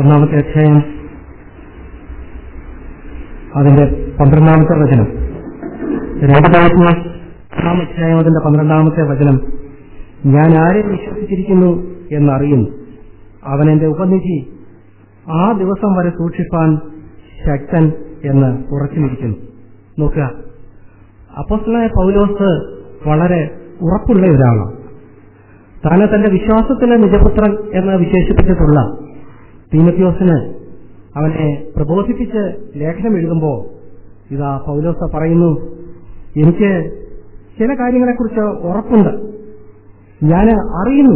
ഒന്നാമത്തെ അധ്യായം അതിന്റെ പന്ത്രണ്ടാമത്തെ വചനം രണ്ടാമത്തെ ഒന്നാം അധ്യായം അതിന്റെ പന്ത്രണ്ടാമത്തെ വചനം ഞാൻ ആരെ വിശ്വസിച്ചിരിക്കുന്നു എന്നറിയുന്നു അവൻ എന്റെ ഉപനിധി ആ ദിവസം വരെ സൂക്ഷിപ്പാൻ ശക്തൻ എന്ന് ഉറച്ചുമിരിക്കുന്നു നോക്കുക അപ്പോസ്റ്റലായ പൗലോസ് വളരെ ഉറപ്പുള്ള ഒരാളാണ് താനെ തന്റെ വിശ്വാസത്തിലെ നിജപുത്രൻ എന്ന് വിശേഷിപ്പിച്ചിട്ടുള്ള തീമത്യോസിന് അവനെ പ്രബോധിപ്പിച്ച് ലേഖനം എഴുതുമ്പോൾ ഇതാ പൗലോസ പറയുന്നു എനിക്ക് ചില കാര്യങ്ങളെക്കുറിച്ച് ഉറപ്പുണ്ട് ഞാൻ അറിയുന്നു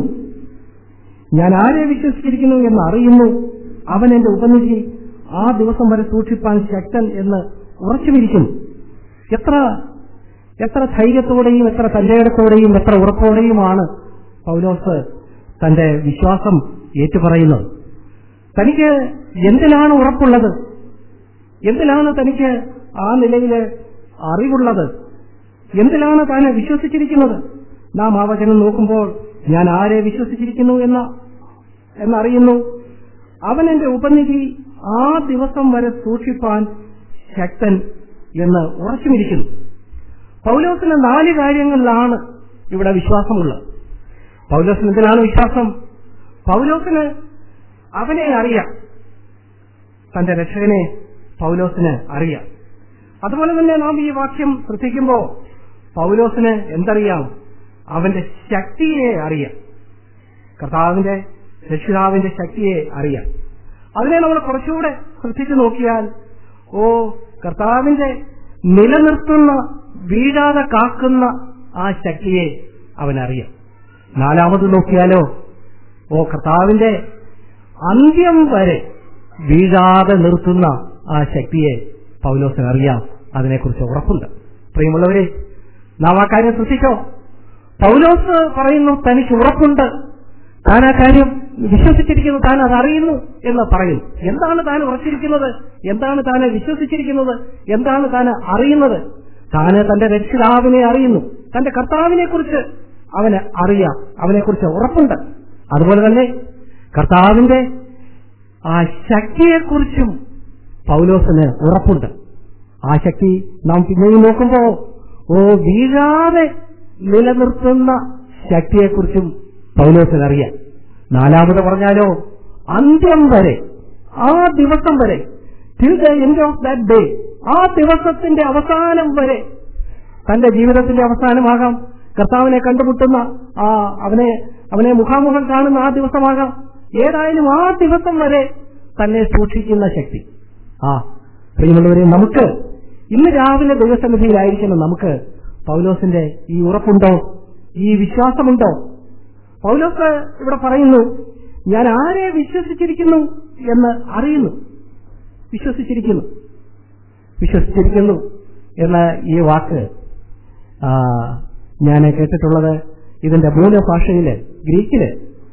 ഞാൻ ആരെ വിശ്വസിച്ചിരിക്കുന്നു എന്ന് അറിയുന്നു അവൻ എന്റെ ഉപനിധി ആ ദിവസം വരെ സൂക്ഷിപ്പാൻ ശക്തൻ എന്ന് ഉറച്ചുമിരിക്കുന്നു എത്ര എത്ര ധൈര്യത്തോടെയും എത്ര തന്റെയിടത്തോടെയും എത്ര ഉറപ്പോടെയുമാണ് പൗലോസ് തന്റെ വിശ്വാസം ഏറ്റുപറയുന്നത് തനിക്ക് എന്തിനാണ് ഉറപ്പുള്ളത് എന്തിലാണ് തനിക്ക് ആ നിലയിൽ അറിവുള്ളത് എന്തിലാണ് താൻ വിശ്വസിച്ചിരിക്കുന്നത് നാം ആ വചനം നോക്കുമ്പോൾ ഞാൻ ആരെ വിശ്വസിച്ചിരിക്കുന്നു എന്ന എന്നറിയുന്നു അവൻ എന്റെ ഉപനിധി ആ ദിവസം വരെ സൂക്ഷിപ്പാൻ ശക്തൻ എന്ന് ഉറച്ചുമിരിക്കുന്നു പൗലോസിന് നാല് കാര്യങ്ങളിലാണ് ഇവിടെ വിശ്വാസമുള്ളത് പൗലോസിന് എന്തിനാണ് വിശ്വാസം പൗലോസിന് അവനെ അറിയാം തന്റെ രക്ഷകനെ പൗലോസിന് അറിയാം അതുപോലെ തന്നെ നാം ഈ വാക്യം ശ്രദ്ധിക്കുമ്പോൾ പൗലോസിന് എന്തറിയാം അവന്റെ ശക്തിയെ അറിയാം കർത്താവിന്റെ രക്ഷിതാവിന്റെ ശക്തിയെ അറിയാം അതിനെ നമ്മൾ കുറച്ചുകൂടെ ശ്രദ്ധിച്ചു നോക്കിയാൽ ഓ കർത്താവിന്റെ നിലനിർത്തുന്ന വീഴാതെ കാക്കുന്ന ആ ശക്തിയെ അവനറിയാം നാലാമത് നോക്കിയാലോ ഓ കർത്താവിന്റെ അന്ത്യം വരെ വീഴാതെ നിർത്തുന്ന ആ ശക്തിയെ പൗലോസിന് അറിയാം അതിനെക്കുറിച്ച് ഉറപ്പുണ്ട് പ്രിയമുള്ളവരെ നാം ആ കാര്യം ശ്രദ്ധിച്ചോ പൗലോസ് പറയുന്നു തനിക്ക് ഉറപ്പുണ്ട് താൻ ആ കാര്യം വിശ്വസിച്ചിരിക്കുന്നു താൻ അത് അറിയുന്നു എന്ന് പറയുന്നു എന്താണ് താൻ ഉറച്ചിരിക്കുന്നത് എന്താണ് താൻ വിശ്വസിച്ചിരിക്കുന്നത് എന്താണ് താൻ അറിയുന്നത് താന് തന്റെ രക്ഷിതാവിനെ അറിയുന്നു തന്റെ കർത്താവിനെ കുറിച്ച് അവന് അറിയാം അവനെക്കുറിച്ച് ഉറപ്പുണ്ട് അതുപോലെ തന്നെ കർത്താവിന്റെ ആ ശക്തിയെക്കുറിച്ചും പൗലോസിന് ഉറപ്പുണ്ട് ആ ശക്തി നാം പിന്നെയും നോക്കുമ്പോ ഓ വീഴാതെ നിലനിർത്തുന്ന ശക്തിയെക്കുറിച്ചും പൗലോസിന് അറിയാം നാലാമത് പറഞ്ഞാലോ അന്ത്യം വരെ ആ ദിവസം വരെ till the end of that day ആ ദിവസത്തിന്റെ അവസാനം വരെ തന്റെ ജീവിതത്തിന്റെ അവസാനമാകാം കർത്താവിനെ കണ്ടുമുട്ടുന്ന ആ അവനെ അവനെ മുഖാമുഖം കാണുന്ന ആ ദിവസമാകാം ഏതായാലും ആ ദിവസം വരെ തന്നെ സൂക്ഷിക്കുന്ന ശക്തി ആ പ്രിയമുള്ളവരെ നമുക്ക് ഇന്ന് രാവിലെ ദൈവസന്നിധിയിലായിരിക്കണം നമുക്ക് പൗലോസിന്റെ ഈ ഉറപ്പുണ്ടോ ഈ വിശ്വാസമുണ്ടോ പൗലോസ് ഇവിടെ പറയുന്നു ഞാൻ ആരെ വിശ്വസിച്ചിരിക്കുന്നു എന്ന് അറിയുന്നു വിശ്വസിച്ചിരിക്കുന്നു വിശ്വസിച്ചിരിക്കുന്നു എന്ന ഈ വാക്ക് ആ, ഞാൻ കേട്ടിട്ടുള്ളത് ഇതിന്റെ മൂലഭാഷയില് ഗ്രീക്കില്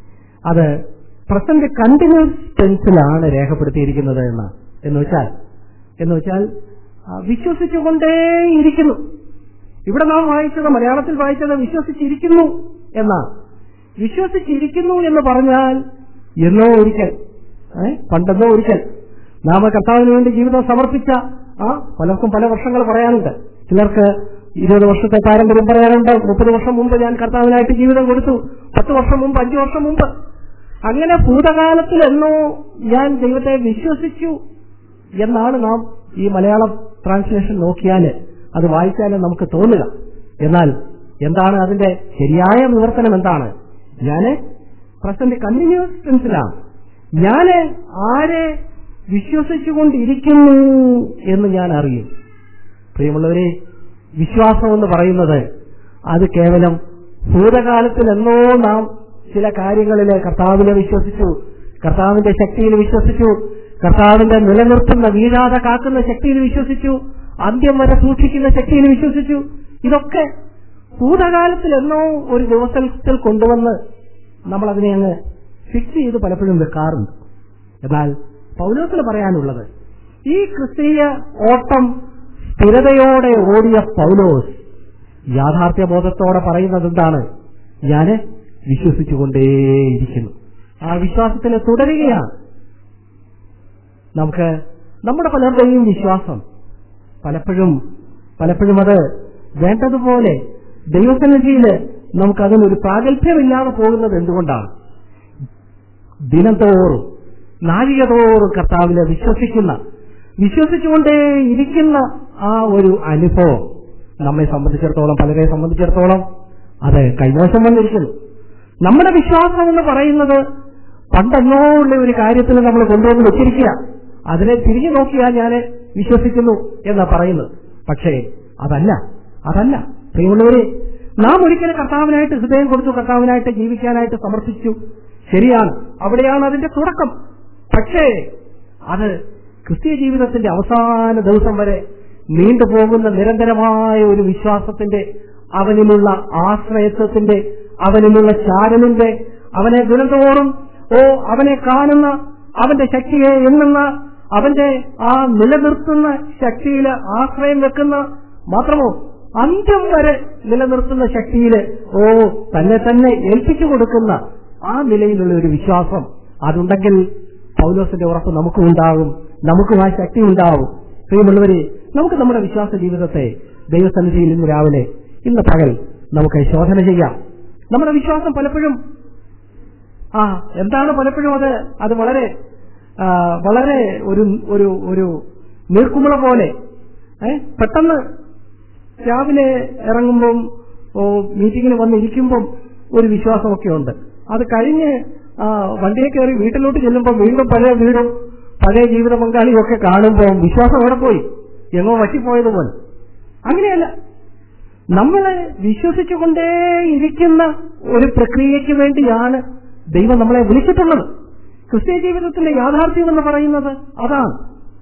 അത് പ്രസന്റ് കണ്ടിന്യൂസ് ടെൻസിലാണ് രേഖപ്പെടുത്തിയിരിക്കുന്നത് എന്ന് എന്ന് വെച്ചാൽ എന്ന് വെച്ചാൽ ആ, വിശ്വസിച്ചുകൊണ്ടേയിരിക്കുന്നു ഇവിടെ നാം വായിച്ചത് മലയാളത്തിൽ വായിച്ചത് വിശ്വസിച്ചിരിക്കുന്നു എന്നാണ് വിശ്വസിച്ചിരിക്കുന്നു എന്ന് പറഞ്ഞാൽ എന്നോ ഒരിക്കൽ ഏ? പണ്ടെന്നോ ഒരിക്കൽ നാം കർത്താവിന് വേണ്ടി ജീവിതം സമർപ്പിച്ച ആ പലർക്കും പല വർഷങ്ങൾ പറയാനുണ്ട് ചിലർക്ക് ഇരുപത് വർഷത്തെ പാരമ്പര്യം പറയാനുണ്ട് മുപ്പത് വർഷം മുമ്പ് ഞാൻ കർത്താവിനായിട്ട് ജീവിതം കൊടുത്തു പത്ത് വർഷം മുമ്പ് അഞ്ചു വർഷം മുമ്പ് അങ്ങനെ ഭൂതകാലത്തിൽ എന്നോ ഞാൻ ദൈവത്തെ വിശ്വസിച്ചു എന്നാണ് നാം ഈ മലയാളം ട്രാൻസ്ലേഷൻ നോക്കിയാൽ അത് വായിച്ചാൽ നമുക്ക് തോന്നുക എന്നാൽ എന്താണ് അതിന്റെ ശരിയായ വിവർത്തനം എന്താണ് ഞാന് പ്രസന്റ് കണ്ടിന്യൂസ് ടെൻസിലാണ് ഞാന് ആരെ വിശ്വസിച്ചുകൊണ്ടിരിക്കുന്നു എന്ന് ഞാൻ അറിയും പ്രിയമുള്ളവരെ വിശ്വാസം എന്ന് പറയുന്നത് അത് കേവലം ഭൂതകാലത്തിൽ എന്നോ നാം ചില കാര്യങ്ങളിൽ കർത്താവിനെ വിശ്വസിച്ചു കർത്താവിന്റെ ശക്തിയിൽ വിശ്വസിച്ചു കർത്താവിന്റെ നിലനിർത്തുന്ന വീഴാതെ കാക്കുന്ന ശക്തിയിൽ വിശ്വസിച്ചു അന്ത്യം വരെ സൂക്ഷിക്കുന്ന ശക്തിയിൽ വിശ്വസിച്ചു ഇതൊക്കെ ഭൂതകാലത്തിൽ എന്നോ ഒരു ദിവസത്തിൽ കൊണ്ടുവന്ന് നമ്മൾ അതിനെ അങ്ങ് ഫിക്സ് ചെയ്ത് പലപ്പോഴും വെക്കാറുണ്ട് എന്നാൽ പൗലോസിന് പറയാനുള്ളത് ഈ ക്രിസ്തീയ ഓട്ടം സ്ഥിരതയോടെ ഓടിയ പൗലോസ് യാഥാർത്ഥ്യബോധത്തോടെ പറയുന്നത് എന്താണ് ഞാന് വിശ്വസിച്ചുകൊണ്ടേയിരിക്കുന്നു ആ വിശ്വാസത്തിൽ തുടരുകയാണ് നമുക്ക് നമ്മുടെ പലരുടെയും വിശ്വാസം പലപ്പോഴും പലപ്പോഴും അത് വേണ്ടതുപോലെ ദൈവസന്നിധിയിൽ നമുക്കതിനൊരു പ്രാഗൽഭ്യമില്ലാതെ പോകുന്നത് എന്തുകൊണ്ടാണ് ദിനംതോറും നാഴികതോറും കർത്താവിനെ വിശ്വസിക്കുന്ന വിശ്വസിച്ചുകൊണ്ടേ ഇരിക്കുന്ന ആ ഒരു അനുഭവം നമ്മെ സംബന്ധിച്ചിടത്തോളം പലരെ സംബന്ധിച്ചിടത്തോളം അത് കൈമോശം വന്നിരിക്കുന്നു നമ്മുടെ വിശ്വാസം എന്ന് പറയുന്നത് പണ്ടെന്നോ ഉള്ള ഒരു കാര്യത്തിൽ നമ്മൾ കൊണ്ടുവന്ന് വെച്ചിരിക്കുക അതിനെ തിരിഞ്ഞു നോക്കിയാൽ ഞാൻ വിശ്വസിക്കുന്നു എന്നാ പറയുന്നത് പക്ഷേ അതല്ല അതല്ല പ്രിയമുള്ളവരെ നാം ഒരിക്കലും കർത്താവിനായിട്ട് ഹൃദയം കൊടുത്തു കർത്താവിനായിട്ട് ജീവിക്കാനായിട്ട് സമർപ്പിച്ചു ശരിയാണ് അവിടെയാണ് അതിന്റെ തുടക്കം പക്ഷേ അത് ക്രിസ്തീയ ജീവിതത്തിന്റെ അവസാന ദിവസം വരെ നീണ്ടുപോകുന്ന നിരന്തരമായ ഒരു വിശ്വാസത്തിന്റെ അവനിലുള്ള ആശ്രയത്വത്തിന്റെ അവനിലുള്ള ചാരനിന്റെ അവനെ ദിനത്തോറും ഓ അവനെ കാണുന്ന അവന്റെ ശക്തിയെ എണ്ണുന്ന അവന്റെ ആ നിലനിർത്തുന്ന ശക്തിയിൽ ആശ്രയം വെക്കുന്ന മാത്രമോ അന്ത്യം വരെ നിലനിർത്തുന്ന ശക്തിയിൽ ഓ തന്നെ തന്നെ ഏൽപ്പിച്ചു കൊടുക്കുന്ന ആ നിലയിലുള്ള ഒരു വിശ്വാസം അതുണ്ടെങ്കിൽ പൗലോസിന്റെ ഉറപ്പ് നമുക്കും ഉണ്ടാകും നമുക്കും ആ ശക്തി ഉണ്ടാവും പ്രിയമുള്ളവരെ നമുക്ക് നമ്മുടെ വിശ്വാസ ജീവിതത്തെ ദൈവസന്നിധിയിൽ ഇന്ന് രാവിലെ ഇന്ന് പകൽ നമുക്ക് ശോധന ചെയ്യാം നമ്മുടെ വിശ്വാസം പലപ്പോഴും ആ എന്താണ് പലപ്പോഴും അത് അത് വളരെ ആ, വളരെ ഒരു ഒരു ഒരു നീർക്കുമുള പോലെ ഏ പെട്ടെന്ന് രാവിലെ ഇറങ്ങുമ്പം ഓ മീറ്റിങ്ങിന് വന്നിരിക്കുമ്പം ഒരു വിശ്വാസമൊക്കെ ഉണ്ട് അത് കഴിഞ്ഞ് ആ, വണ്ടിയെ കയറി വീട്ടിലോട്ട് ചെല്ലുമ്പോൾ വീണ്ടും പഴയ വീടും പഴയ ജീവിത പങ്കാളിയും ഒക്കെ കാണുമ്പോൾ വിശ്വാസം എവിടെ പോയി എങ്ങോ വറ്റിപ്പോയതുപോലെ അങ്ങനെയല്ല നമ്മൾ വിശ്വസിച്ചുകൊണ്ടേ ഇരിക്കുന്ന ഒരു പ്രക്രിയയ്ക്ക് വേണ്ടിയാണ് ദൈവം നമ്മളെ വിളിച്ചിട്ടുള്ളത് ക്രിസ്ത്യ ജീവിതത്തിന്റെ യാഥാർത്ഥ്യം എന്ന് പറയുന്നത് അതാണ്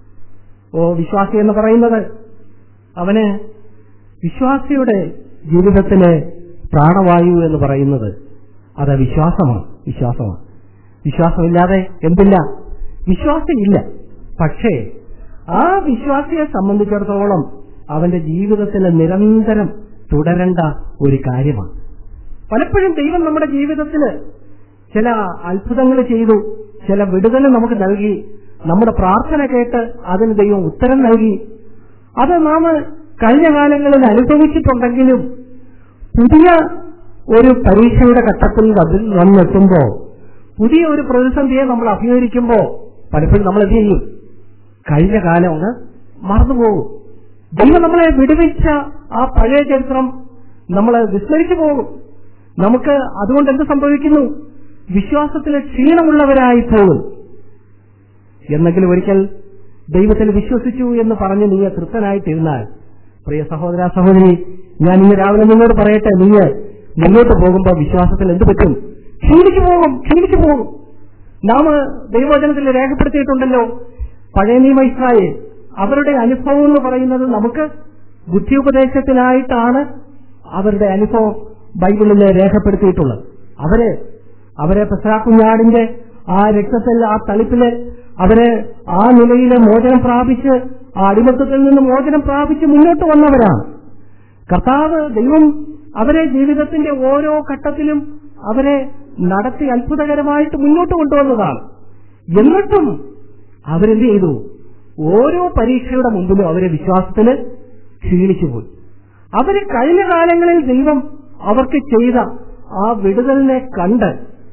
ഓ വിശ്വാസി എന്ന് പറയുന്നത് അവന് വിശ്വാസിയുടെ ജീവിതത്തിലെ പ്രാണവായു എന്ന് പറയുന്നത് അത് വിശ്വാസമാണ് വിശ്വാസമാണ് വിശ്വാസമില്ലാതെ എന്തില്ല വിശ്വാസമില്ല പക്ഷേ ആ വിശ്വാസിയെ സംബന്ധിച്ചിടത്തോളം അവന്റെ ജീവിതത്തിൽ നിരന്തരം തുടരേണ്ട ഒരു കാര്യമാണ് പലപ്പോഴും ദൈവം നമ്മുടെ ജീവിതത്തിൽ ചില അത്ഭുതങ്ങൾ ചെയ്തു ചില വിടുതൽ നമുക്ക് നൽകി നമ്മുടെ പ്രാർത്ഥന കേട്ട് അതിന് ദൈവം ഉത്തരം നൽകി അത് നാം കഴിഞ്ഞ കാലങ്ങളിൽ അനുഭവിച്ചിട്ടുണ്ടെങ്കിലും പുതിയ ഒരു പരീക്ഷയുടെ ഘട്ടത്തിൽ അതിൽ വന്നെത്തുമ്പോ പുതിയ ഒരു പ്രതിസന്ധിയെ നമ്മൾ അഭിമുഖീകരിക്കുമ്പോ പലപ്പോഴും നമ്മൾ എന്ത് ചെയ്യും കഴിഞ്ഞ കാലം അങ്ങ് മറന്നുപോകും ദൈവം നമ്മളെ വിടുവിച്ച ആ പഴയ ചരിത്രം നമ്മൾ വിസ്മരിച്ചു പോകും നമുക്ക് അതുകൊണ്ട് എന്ത് സംഭവിക്കുന്നു വിശ്വാസത്തിലെ ക്ഷീണമുള്ളവരായി പോകും എന്നെങ്കിലും ഒരിക്കൽ ദൈവത്തിൽ വിശ്വസിച്ചു എന്ന് പറഞ്ഞ് നീ തൃപ്തനായിട്ടിരുന്നാൽ പ്രിയ സഹോദര സഹോദരി ഞാൻ ഇന്ന് രാവിലെ നിന്നോട് പറയട്ടെ നീ മുന്നോട്ട് പോകുമ്പോൾ വിശ്വാസത്തിൽ എന്ത് പറ്റും ക്ഷീണിച്ചു പോകും ക്ഷീണിച്ചു പോകും നാം ദൈവവചനത്തിൽ രേഖപ്പെടുത്തിയിട്ടുണ്ടല്ലോ പഴയ നിയമ ഇസ്രായേൽ അവരുടെ അനുഭവം എന്ന് പറയുന്നത് നമുക്ക് ബുദ്ധി ഉപദേശത്തിനായിട്ടാണ് അവരുടെ അനുഭവം ബൈബിളിൽ രേഖപ്പെടുത്തിയിട്ടുള്ളത് അവര് അവരെ പെസാക്കുഞ്ഞാടിന്റെ ആ രക്തത്തിൽ ആ തളിപ്പില് അവര് ആ നിലയിലെ മോചനം പ്രാപിച്ച് ആ അടിമത്തത്തിൽ നിന്ന് മോചനം പ്രാപിച്ച് മുന്നോട്ട് വന്നവരാണ് കർത്താവ് ദൈവം അവരെ ജീവിതത്തിന്റെ ഓരോ ഘട്ടത്തിലും അവരെ നടത്തി അത്ഭുതകരമായിട്ട് മുന്നോട്ട് കൊണ്ടുവന്നതാണ് എന്നിട്ടും അവരെന്ത് ചെയ്തു ഓരോ പരീക്ഷയുടെ മുമ്പിലും അവരെ വിശ്വാസത്തിന് ക്ഷീണിച്ചുപോയി അവര് കഴിഞ്ഞ കാലങ്ങളിൽ ദൈവം അവർക്ക് ചെയ്ത ആ വിടുതലിനെ കണ്ട്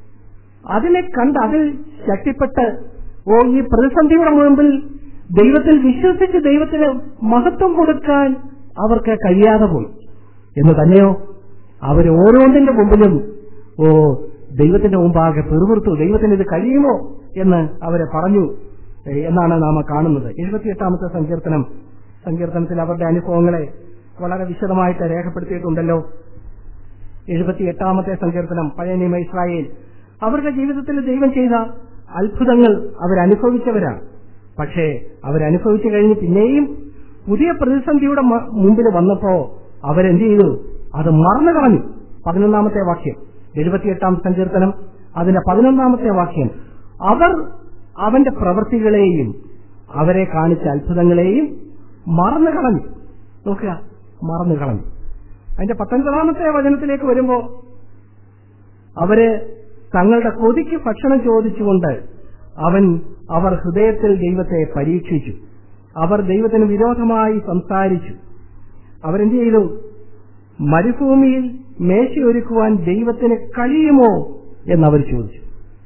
അതിനെ കണ്ട് അതിൽ ശക്തിപ്പെട്ട് ഓ ഈ പ്രതിസന്ധിയുടെ മുമ്പിൽ ദൈവത്തിൽ വിശ്വസിച്ച് ദൈവത്തിന് മഹത്വം കൊടുക്കാൻ അവർക്ക് കഴിയാതെ പോയി എന്ന് തന്നെയോ അവർ ഓരോന്നിന്റെ മുമ്പിലും ഓ ദൈവത്തിന്റെ മുമ്പാകെ പെറുപിറുത്തു ദൈവത്തിന് ഇത് കഴിയുമോ എന്ന് അവരെ പറഞ്ഞു ഏ, എന്നാണ് നാം കാണുന്നത് എഴുപത്തിയെട്ടാമത്തെ സങ്കീർത്തനം സങ്കീർത്തനത്തിൽ അവരുടെ അനുഭവങ്ങളെ വളരെ വിശദമായിട്ട് രേഖപ്പെടുത്തിയിട്ടുണ്ടല്ലോ എഴുപത്തിയെട്ടാമത്തെ സങ്കീർത്തനം പഴയ നിയമ ഇസ്രായേൽ അവരുടെ ജീവിതത്തിൽ ദൈവം ചെയ്ത അത്ഭുതങ്ങൾ അവരനുഭവിച്ചവരാണ് പക്ഷേ അവരനുഭവിച്ചു കഴിഞ്ഞ് പിന്നെയും പുതിയ പ്രതിസന്ധിയുടെ മ- മുമ്പിൽ വന്നപ്പോ അവരെന്ത് ചെയ്തു അത് മറന്നു കളഞ്ഞു പതിനൊന്നാമത്തെ വാക്യം എഴുപത്തിയെട്ടാം സങ്കീർത്തനം അതിന്റെ പതിനൊന്നാമത്തെ വാക്യം അവർ അവന്റെ പ്രവൃത്തികളെയും അവരെ കാണിച്ച അത്ഭുതങ്ങളെയും മറന്നു കളഞ്ഞു നോക്കുക മറന്നു കളഞ്ഞു അതിന്റെ പത്തൊൻപതാമത്തെ വചനത്തിലേക്ക് വരുമ്പോ അവര് തങ്ങളുടെ കൊതിക്ക് ഭക്ഷണം ചോദിച്ചുകൊണ്ട് അവൻ അവർ ഹൃദയത്തിൽ ദൈവത്തെ പരീക്ഷിച്ചു അവർ ദൈവത്തിന് വിരോധമായി സംസാരിച്ചു അവരെന്ത് ചെയ്തു മരുഭൂമിയിൽ മേശയൊരുക്കുവാൻ ദൈവത്തിന് കഴിയുമോ എന്നവർ ചോദിച്ചു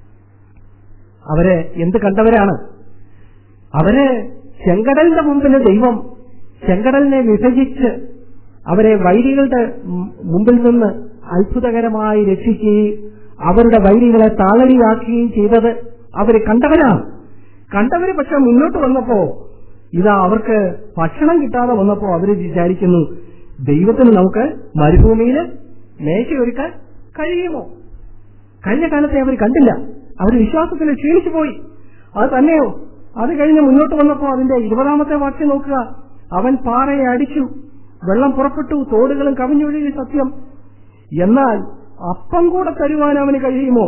അവര് എന്ത് കണ്ടവരാണ് അവര് ചെങ്കടലിന്റെ മുമ്പിൽ ദൈവം ചെങ്കടലിനെ വിഭജിച്ച് അവരെ വൈരികളുടെ മു- മുമ്പിൽ നിന്ന് അത്ഭുതകരമായി രക്ഷിക്കുകയും അവരുടെ വൈരികളെ താളടിയാക്കുകയും ചെയ്തത് അവര് കണ്ടവരാണ് കണ്ടവര് പക്ഷെ മുന്നോട്ട് വന്നപ്പോ ഇതാ അവർക്ക് ഭക്ഷണം കിട്ടാതെ വന്നപ്പോ അവര് വിചാരിക്കുന്നു ദൈവത്തിന് നമുക്ക് മരുഭൂമിയിൽ മേശയൊരുക്കാൻ കഴിയുമോ കഴിഞ്ഞ കാലത്തെ അവർ കണ്ടില്ല അവർ വിശ്വാസത്തിൽ ക്ഷീണിച്ചു പോയി അത് തന്നെയോ അത് കഴിഞ്ഞ് മുന്നോട്ട് വന്നപ്പോ അതിന്റെ ഇരുപതാമത്തെ വാക്യം നോക്കുക അവൻ പാറയെ അടിച്ചു വെള്ളം പുറപ്പെട്ടു തോടുകളും കവിഞ്ഞൊഴുകി സത്യം എന്നാൽ അപ്പം കൂടെ തരുവാൻ അവന് കഴിയുമോ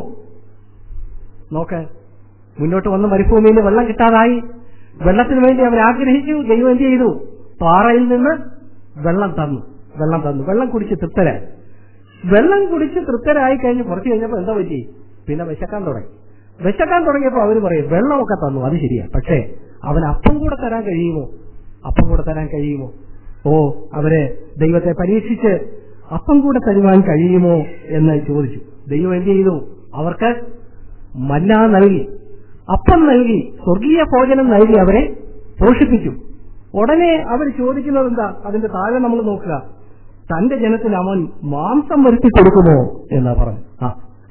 നോക്ക് മുന്നോട്ട് വന്ന മരുഭൂമിയിൽ വെള്ളം കിട്ടാതായി വെള്ളത്തിന് വേണ്ടി അവർ ആഗ്രഹിച്ചു ദൈവം എന്ത് ചെയ്തു പാറയിൽ നിന്ന് വെള്ളം തന്നു വെള്ളം തന്നു വെള്ളം കുടിച്ച് തൃപ്തരായി വെള്ളം കുടിച്ച് തൃപ്തരായി കഴിഞ്ഞ് കുറച്ച് കഴിഞ്ഞപ്പോൾ എന്താ പറ്റി പിന്നെ വിശക്കാൻ തുടങ്ങി വിശക്കാൻ തുടങ്ങിയപ്പോൾ അവർ പറയും വെള്ളമൊക്കെ തന്നു അത് ശരിയാ പക്ഷേ അവൻ അപ്പം കൂടെ തരാൻ കഴിയുമോ അപ്പം കൂടെ തരാൻ കഴിയുമോ ഓ അവരെ ദൈവത്തെ പരീക്ഷിച്ച് അപ്പം കൂടെ തരുവാൻ കഴിയുമോ എന്ന് ചോദിച്ചു ദൈവം എന്ത് ചെയ്തു അവർക്ക് മന്ന നൽകി അപ്പം നൽകി സ്വർഗീയ ഭോജനം നൽകി അവരെ പോഷിപ്പിച്ചു ഉടനെ അവർ ചോദിക്കുന്നത് എന്താ അതിന്റെ താഴെ നമ്മൾ നോക്കുക തന്റെ ജനത്തിന് അവൻ മാംസം വരുത്തി കൊടുക്കുമോ എന്നാ പറഞ്ഞു ആ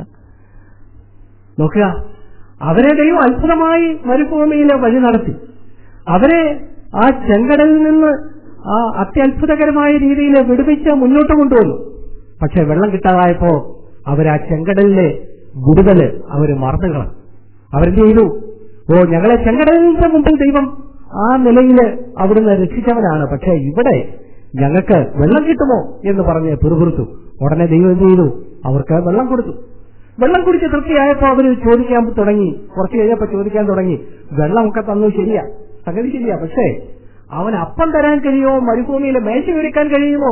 നോക്കുക അവരെ ദൈവം അത്ഭുതമായി മരുഭൂമിയിലെ വഴി നടത്തി അവരെ ആ ചെങ്കടലിൽ നിന്ന് ആ അത്യത്ഭുതകരമായ രീതിയിൽ വിടുവിച്ച് മുന്നോട്ട് കൊണ്ടുവന്നു പക്ഷെ വെള്ളം കിട്ടാതായപ്പോ അവർ ആ ചെങ്കടലിലെ വിടുതല് അവര് മറന്നുകള അവരെന്ത് ചെയ്തു ഓ ഞങ്ങളെ ചെങ്കടലിന്റെ മുമ്പിൽ ദൈവം ആ നിലയില് അവിടുന്ന് രക്ഷിച്ചവനാണ് പക്ഷെ ഇവിടെ ഞങ്ങൾക്ക് വെള്ളം കിട്ടുമോ എന്ന് പറഞ്ഞ് പിറുപിറുത്തു ഉടനെ ദൈവം എന്ത് ചെയ്തു അവർക്ക് വെള്ളം കൊടുത്തു വെള്ളം കുടിച്ച് തൃപ്തിയായപ്പോ അവർ ചോദിക്കാൻ തുടങ്ങി കുറച്ച് കഴിഞ്ഞപ്പോ ചോദിക്കാൻ തുടങ്ങി വെള്ളമൊക്കെ തന്നു ശരിയാ സംഗതി ശരിയാ പക്ഷേ അവൻ അപ്പം തരാൻ കഴിയുമോ മരുഭൂമിയിലെ മേശ ഒരുക്കാൻ കഴിയുമോ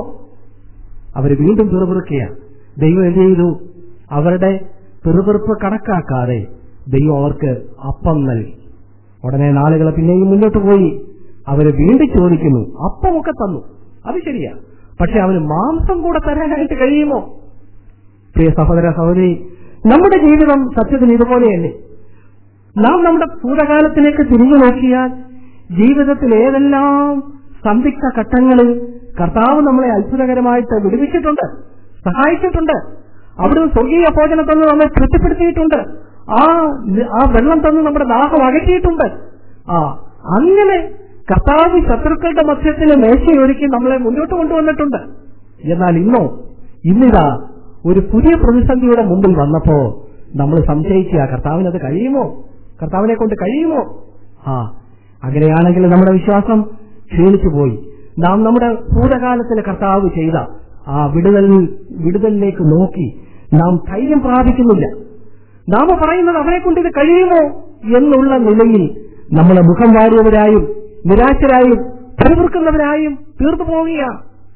അവർ വീണ്ടും പിറുപിറുക്കുക ദൈവം എന്ത് ചെയ്തു അവരുടെ പിറുപിറുപ്പ് കണക്കാക്കാതെ ദൈവം അവർക്ക് അപ്പം നൽകി ഉടനെ നാളുകൾ പിന്നെയും മുന്നോട്ട് പോയി അവര് വീണ്ടും ചോദിക്കുന്നു അപ്പമൊക്കെ തന്നു അത് ശരിയാ പക്ഷെ അവന് മാംസം കൂടെ തരാനായിട്ട് കഴിയുമോ പ്രിയ സഹോദര സഹോദരി നമ്മുടെ ജീവിതം സത്യത്തിന് ഇതുപോലെയല്ലേ നാം നമ്മുടെ ഭൂതകാലത്തിലേക്ക് തിരിഞ്ഞു നോക്കിയാൽ ജീവിതത്തിൽ ഏതെല്ലാം സന്ദിഗ്ധ ഘട്ടങ്ങളിൽ കർത്താവ് നമ്മളെ അത്ഭുതകരമായിട്ട് വിടുവിച്ചിട്ടുണ്ട് സഹായിച്ചിട്ടുണ്ട് അവിടുന്ന് സ്വർഗീയ ഭോജനം തന്ന് നമ്മെ തൃപ്തിപ്പെടുത്തിയിട്ടുണ്ട് ആ ആ വെള്ളം തന്ന് നമ്മുടെ ദാഹം അകറ്റിയിട്ടുണ്ട് ആ അങ്ങനെ കർത്താവ് ശത്രുക്കളുടെ മധ്യത്തിൽ മേശയൊരുക്കി നമ്മളെ മുന്നോട്ട് കൊണ്ടുവന്നിട്ടുണ്ട് എന്നാൽ ഇന്നോ ഇന്നിതാ ഒരു പുതിയ പ്രതിസന്ധിയുടെ മുമ്പിൽ വന്നപ്പോ നമ്മൾ സംശയിക്കുക കർത്താവിനത് കഴിയുമോ കർത്താവിനെ കൊണ്ട് കഴിയുമോ ആ അങ്ങനെയാണെങ്കിൽ നമ്മുടെ വിശ്വാസം ക്ഷീണിച്ചു പോയി നാം നമ്മുടെ ഭൂതകാലത്തിൽ കർത്താവ് ചെയ്ത ആ വിടുതൽ വിടുതലിലേക്ക് നോക്കി നാം ധൈര്യം പ്രാപിക്കുന്നില്ല നാം പറയുന്നത് അവരെ കൊണ്ട് ഇത് കഴിയുമോ എന്നുള്ള നിലയിൽ നമ്മളെ മുഖം വാടിയവരായും നിരാശരായും പരിവൃക്കുന്നവരായും തീർന്നു പോവുകയാണ്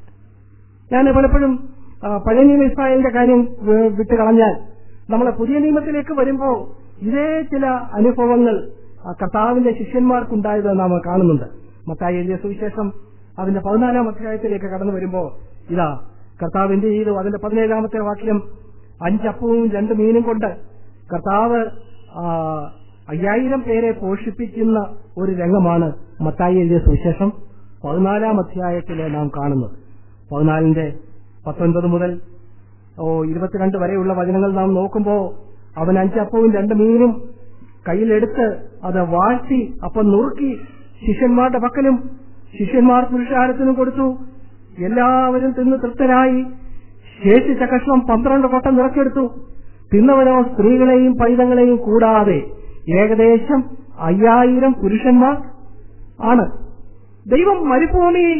ഞാൻ പലപ്പോഴും ആ, പഴയ നിയമ ഇസ്രായേലിന്റെ കാര്യം വേ- വിട്ട് കളഞ്ഞാൽ നമ്മളെ പുതിയ നിയമത്തിലേക്ക് വരുമ്പോ ഇതേ ചില അനുഭവങ്ങൾ ആ, കർത്താവിന്റെ ശിഷ്യന്മാർക്കുണ്ടായത് നാം കാണുന്നുണ്ട് മത്തായി എഴുതിയ സുവിശേഷം അതിന്റെ പതിനാലാം അധ്യായത്തിലേക്ക് കടന്നു വരുമ്പോ ഇതാ കർത്താവ് എന്ത് ചെയ്തു അതിന്റെ പതിനേഴാമത്തെ വാക്യം അഞ്ചപ്പവും രണ്ട് മീനും കൊണ്ട് കർത്താവ് ആ, അയ്യായിരം പേരെ പോഷിപ്പിക്കുന്ന ഒരു രംഗമാണ് മത്തായി എഴുതിയ സുവിശേഷം പതിനാലാം അധ്യായത്തിലെ നാം കാണുന്നത് പതിനാലിന്റെ പത്തൊൻപത് മുതൽ ഓ ഇരുപത്തിരണ്ട് വരെയുള്ള വചനങ്ങൾ നാം നോക്കുമ്പോൾ അവൻ അഞ്ചപ്പവും രണ്ട് മീനും കയ്യിലെടുത്ത് അത് വാഴ്ത്തി അപ്പം നുറുക്കി ശിഷ്യന്മാരുടെ പക്കലും ശിഷ്യന്മാർ പുരുഷാരത്തിനും കൊടുത്തു എല്ലാവരും തിന്ന് തൃപ്തരായി ശേഷിച്ച കഷ്ണം പന്ത്രണ്ട് കൊട്ടം നിറക്കെടുത്തു തിന്നവനോ സ്ത്രീകളെയും പൈതങ്ങളെയും കൂടാതെ ഏകദേശം അയ്യായിരം പുരുഷന്മാർ ആണ് ദൈവം മരുഭൂമിയിൽ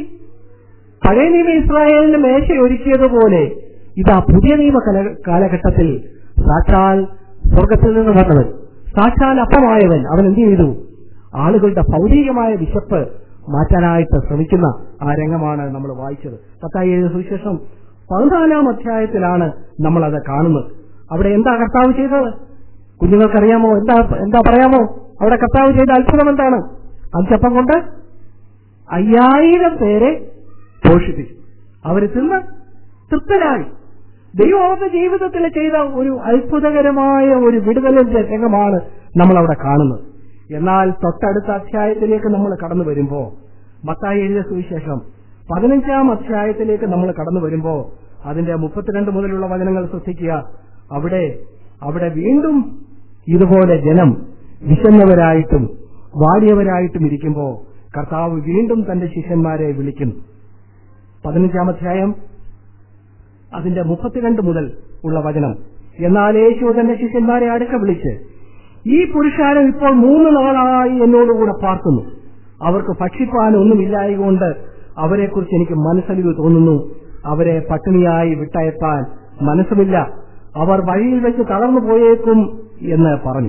പഴയ നിയമ ഇസ്രായേലിന് മേശ ഒരുക്കിയതുപോലെ ഇതാ പുതിയ നിയമ കല- കാലഘട്ടത്തിൽ സാക്ഷാൽ സ്വർഗത്തിൽ നിന്ന് വന്നവൻ സാക്ഷാൽ അപ്പമായവൻ അവൻ എന്ത് ചെയ്തു ആളുകളുടെ ഭൗതികമായ വിശപ്പ് മാറ്റാനായിട്ട് ശ്രമിക്കുന്ന ആ രംഗമാണ് നമ്മൾ വായിച്ചത് പത്തായി എഴുതിയ സുവിശേഷം പതിനാലാം അധ്യായത്തിലാണ് നമ്മൾ അത് കാണുന്നത് അവിടെ എന്താ കർത്താവ് ചെയ്തത് കുഞ്ഞുങ്ങൾക്കറിയാമോ എന്താ എന്താ പറയാമോ അവിടെ കർത്താവ് ചെയ്ത അത്ഭുതം എന്താണ് അഞ്ചപ്പം കൊണ്ട് അയ്യായിരം പേരെ പോഷിപ്പിച്ചു അവര് തിന്ന് തൃപ്തരായി ദൈവം അവരുടെ ജീവിതത്തിൽ ചെയ്ത ഒരു അത്ഭുതകരമായ ഒരു വിടുതലിന്റെ രംഗമാണ് നമ്മൾ അവിടെ കാണുന്നത് എന്നാൽ തൊട്ടടുത്ത അധ്യായത്തിലേക്ക് നമ്മൾ കടന്നു വരുമ്പോ മത്തായി എഴുതിയ സുവിശേഷം പതിനഞ്ചാം അധ്യായത്തിലേക്ക് നമ്മൾ കടന്നു വരുമ്പോ അതിന്റെ മുപ്പത്തിരണ്ട് മുതലുള്ള വചനങ്ങൾ ശ്രദ്ധിക്കുക അവിടെ അവിടെ വീണ്ടും ഇതുപോലെ ജനം വിശന്നവരായിട്ടും വാടിയവരായിട്ടും ഇരിക്കുമ്പോ കർത്താവ് വീണ്ടും തന്റെ ശിഷ്യന്മാരെ വിളിക്കുന്നു പതിനഞ്ചാം അധ്യായം അതിന്റെ മുപ്പത്തിരണ്ട് മുതൽ ഉള്ള വചനം എന്നാൽ യേശു തന്റെ ശിഷ്യന്മാരെ അടുക്ക വിളിച്ച് ഈ പുരുഷാരം ഇപ്പോൾ മൂന്ന് നാളായി എന്നോടുകൂടെ പാർക്കുന്നു അവർക്ക് ഭക്ഷിപ്പാൻ ഒന്നുമില്ലായതുകൊണ്ട് അവരെക്കുറിച്ച് എനിക്ക് മനസ്സലിവ് തോന്നുന്നു അവരെ പട്ടിണിയായി വിട്ടയപ്പാൻ മനസ്സുമില്ല അവർ വഴിയിൽ വെച്ച് തളർന്നു പോയേക്കും എന്ന് പറഞ്ഞു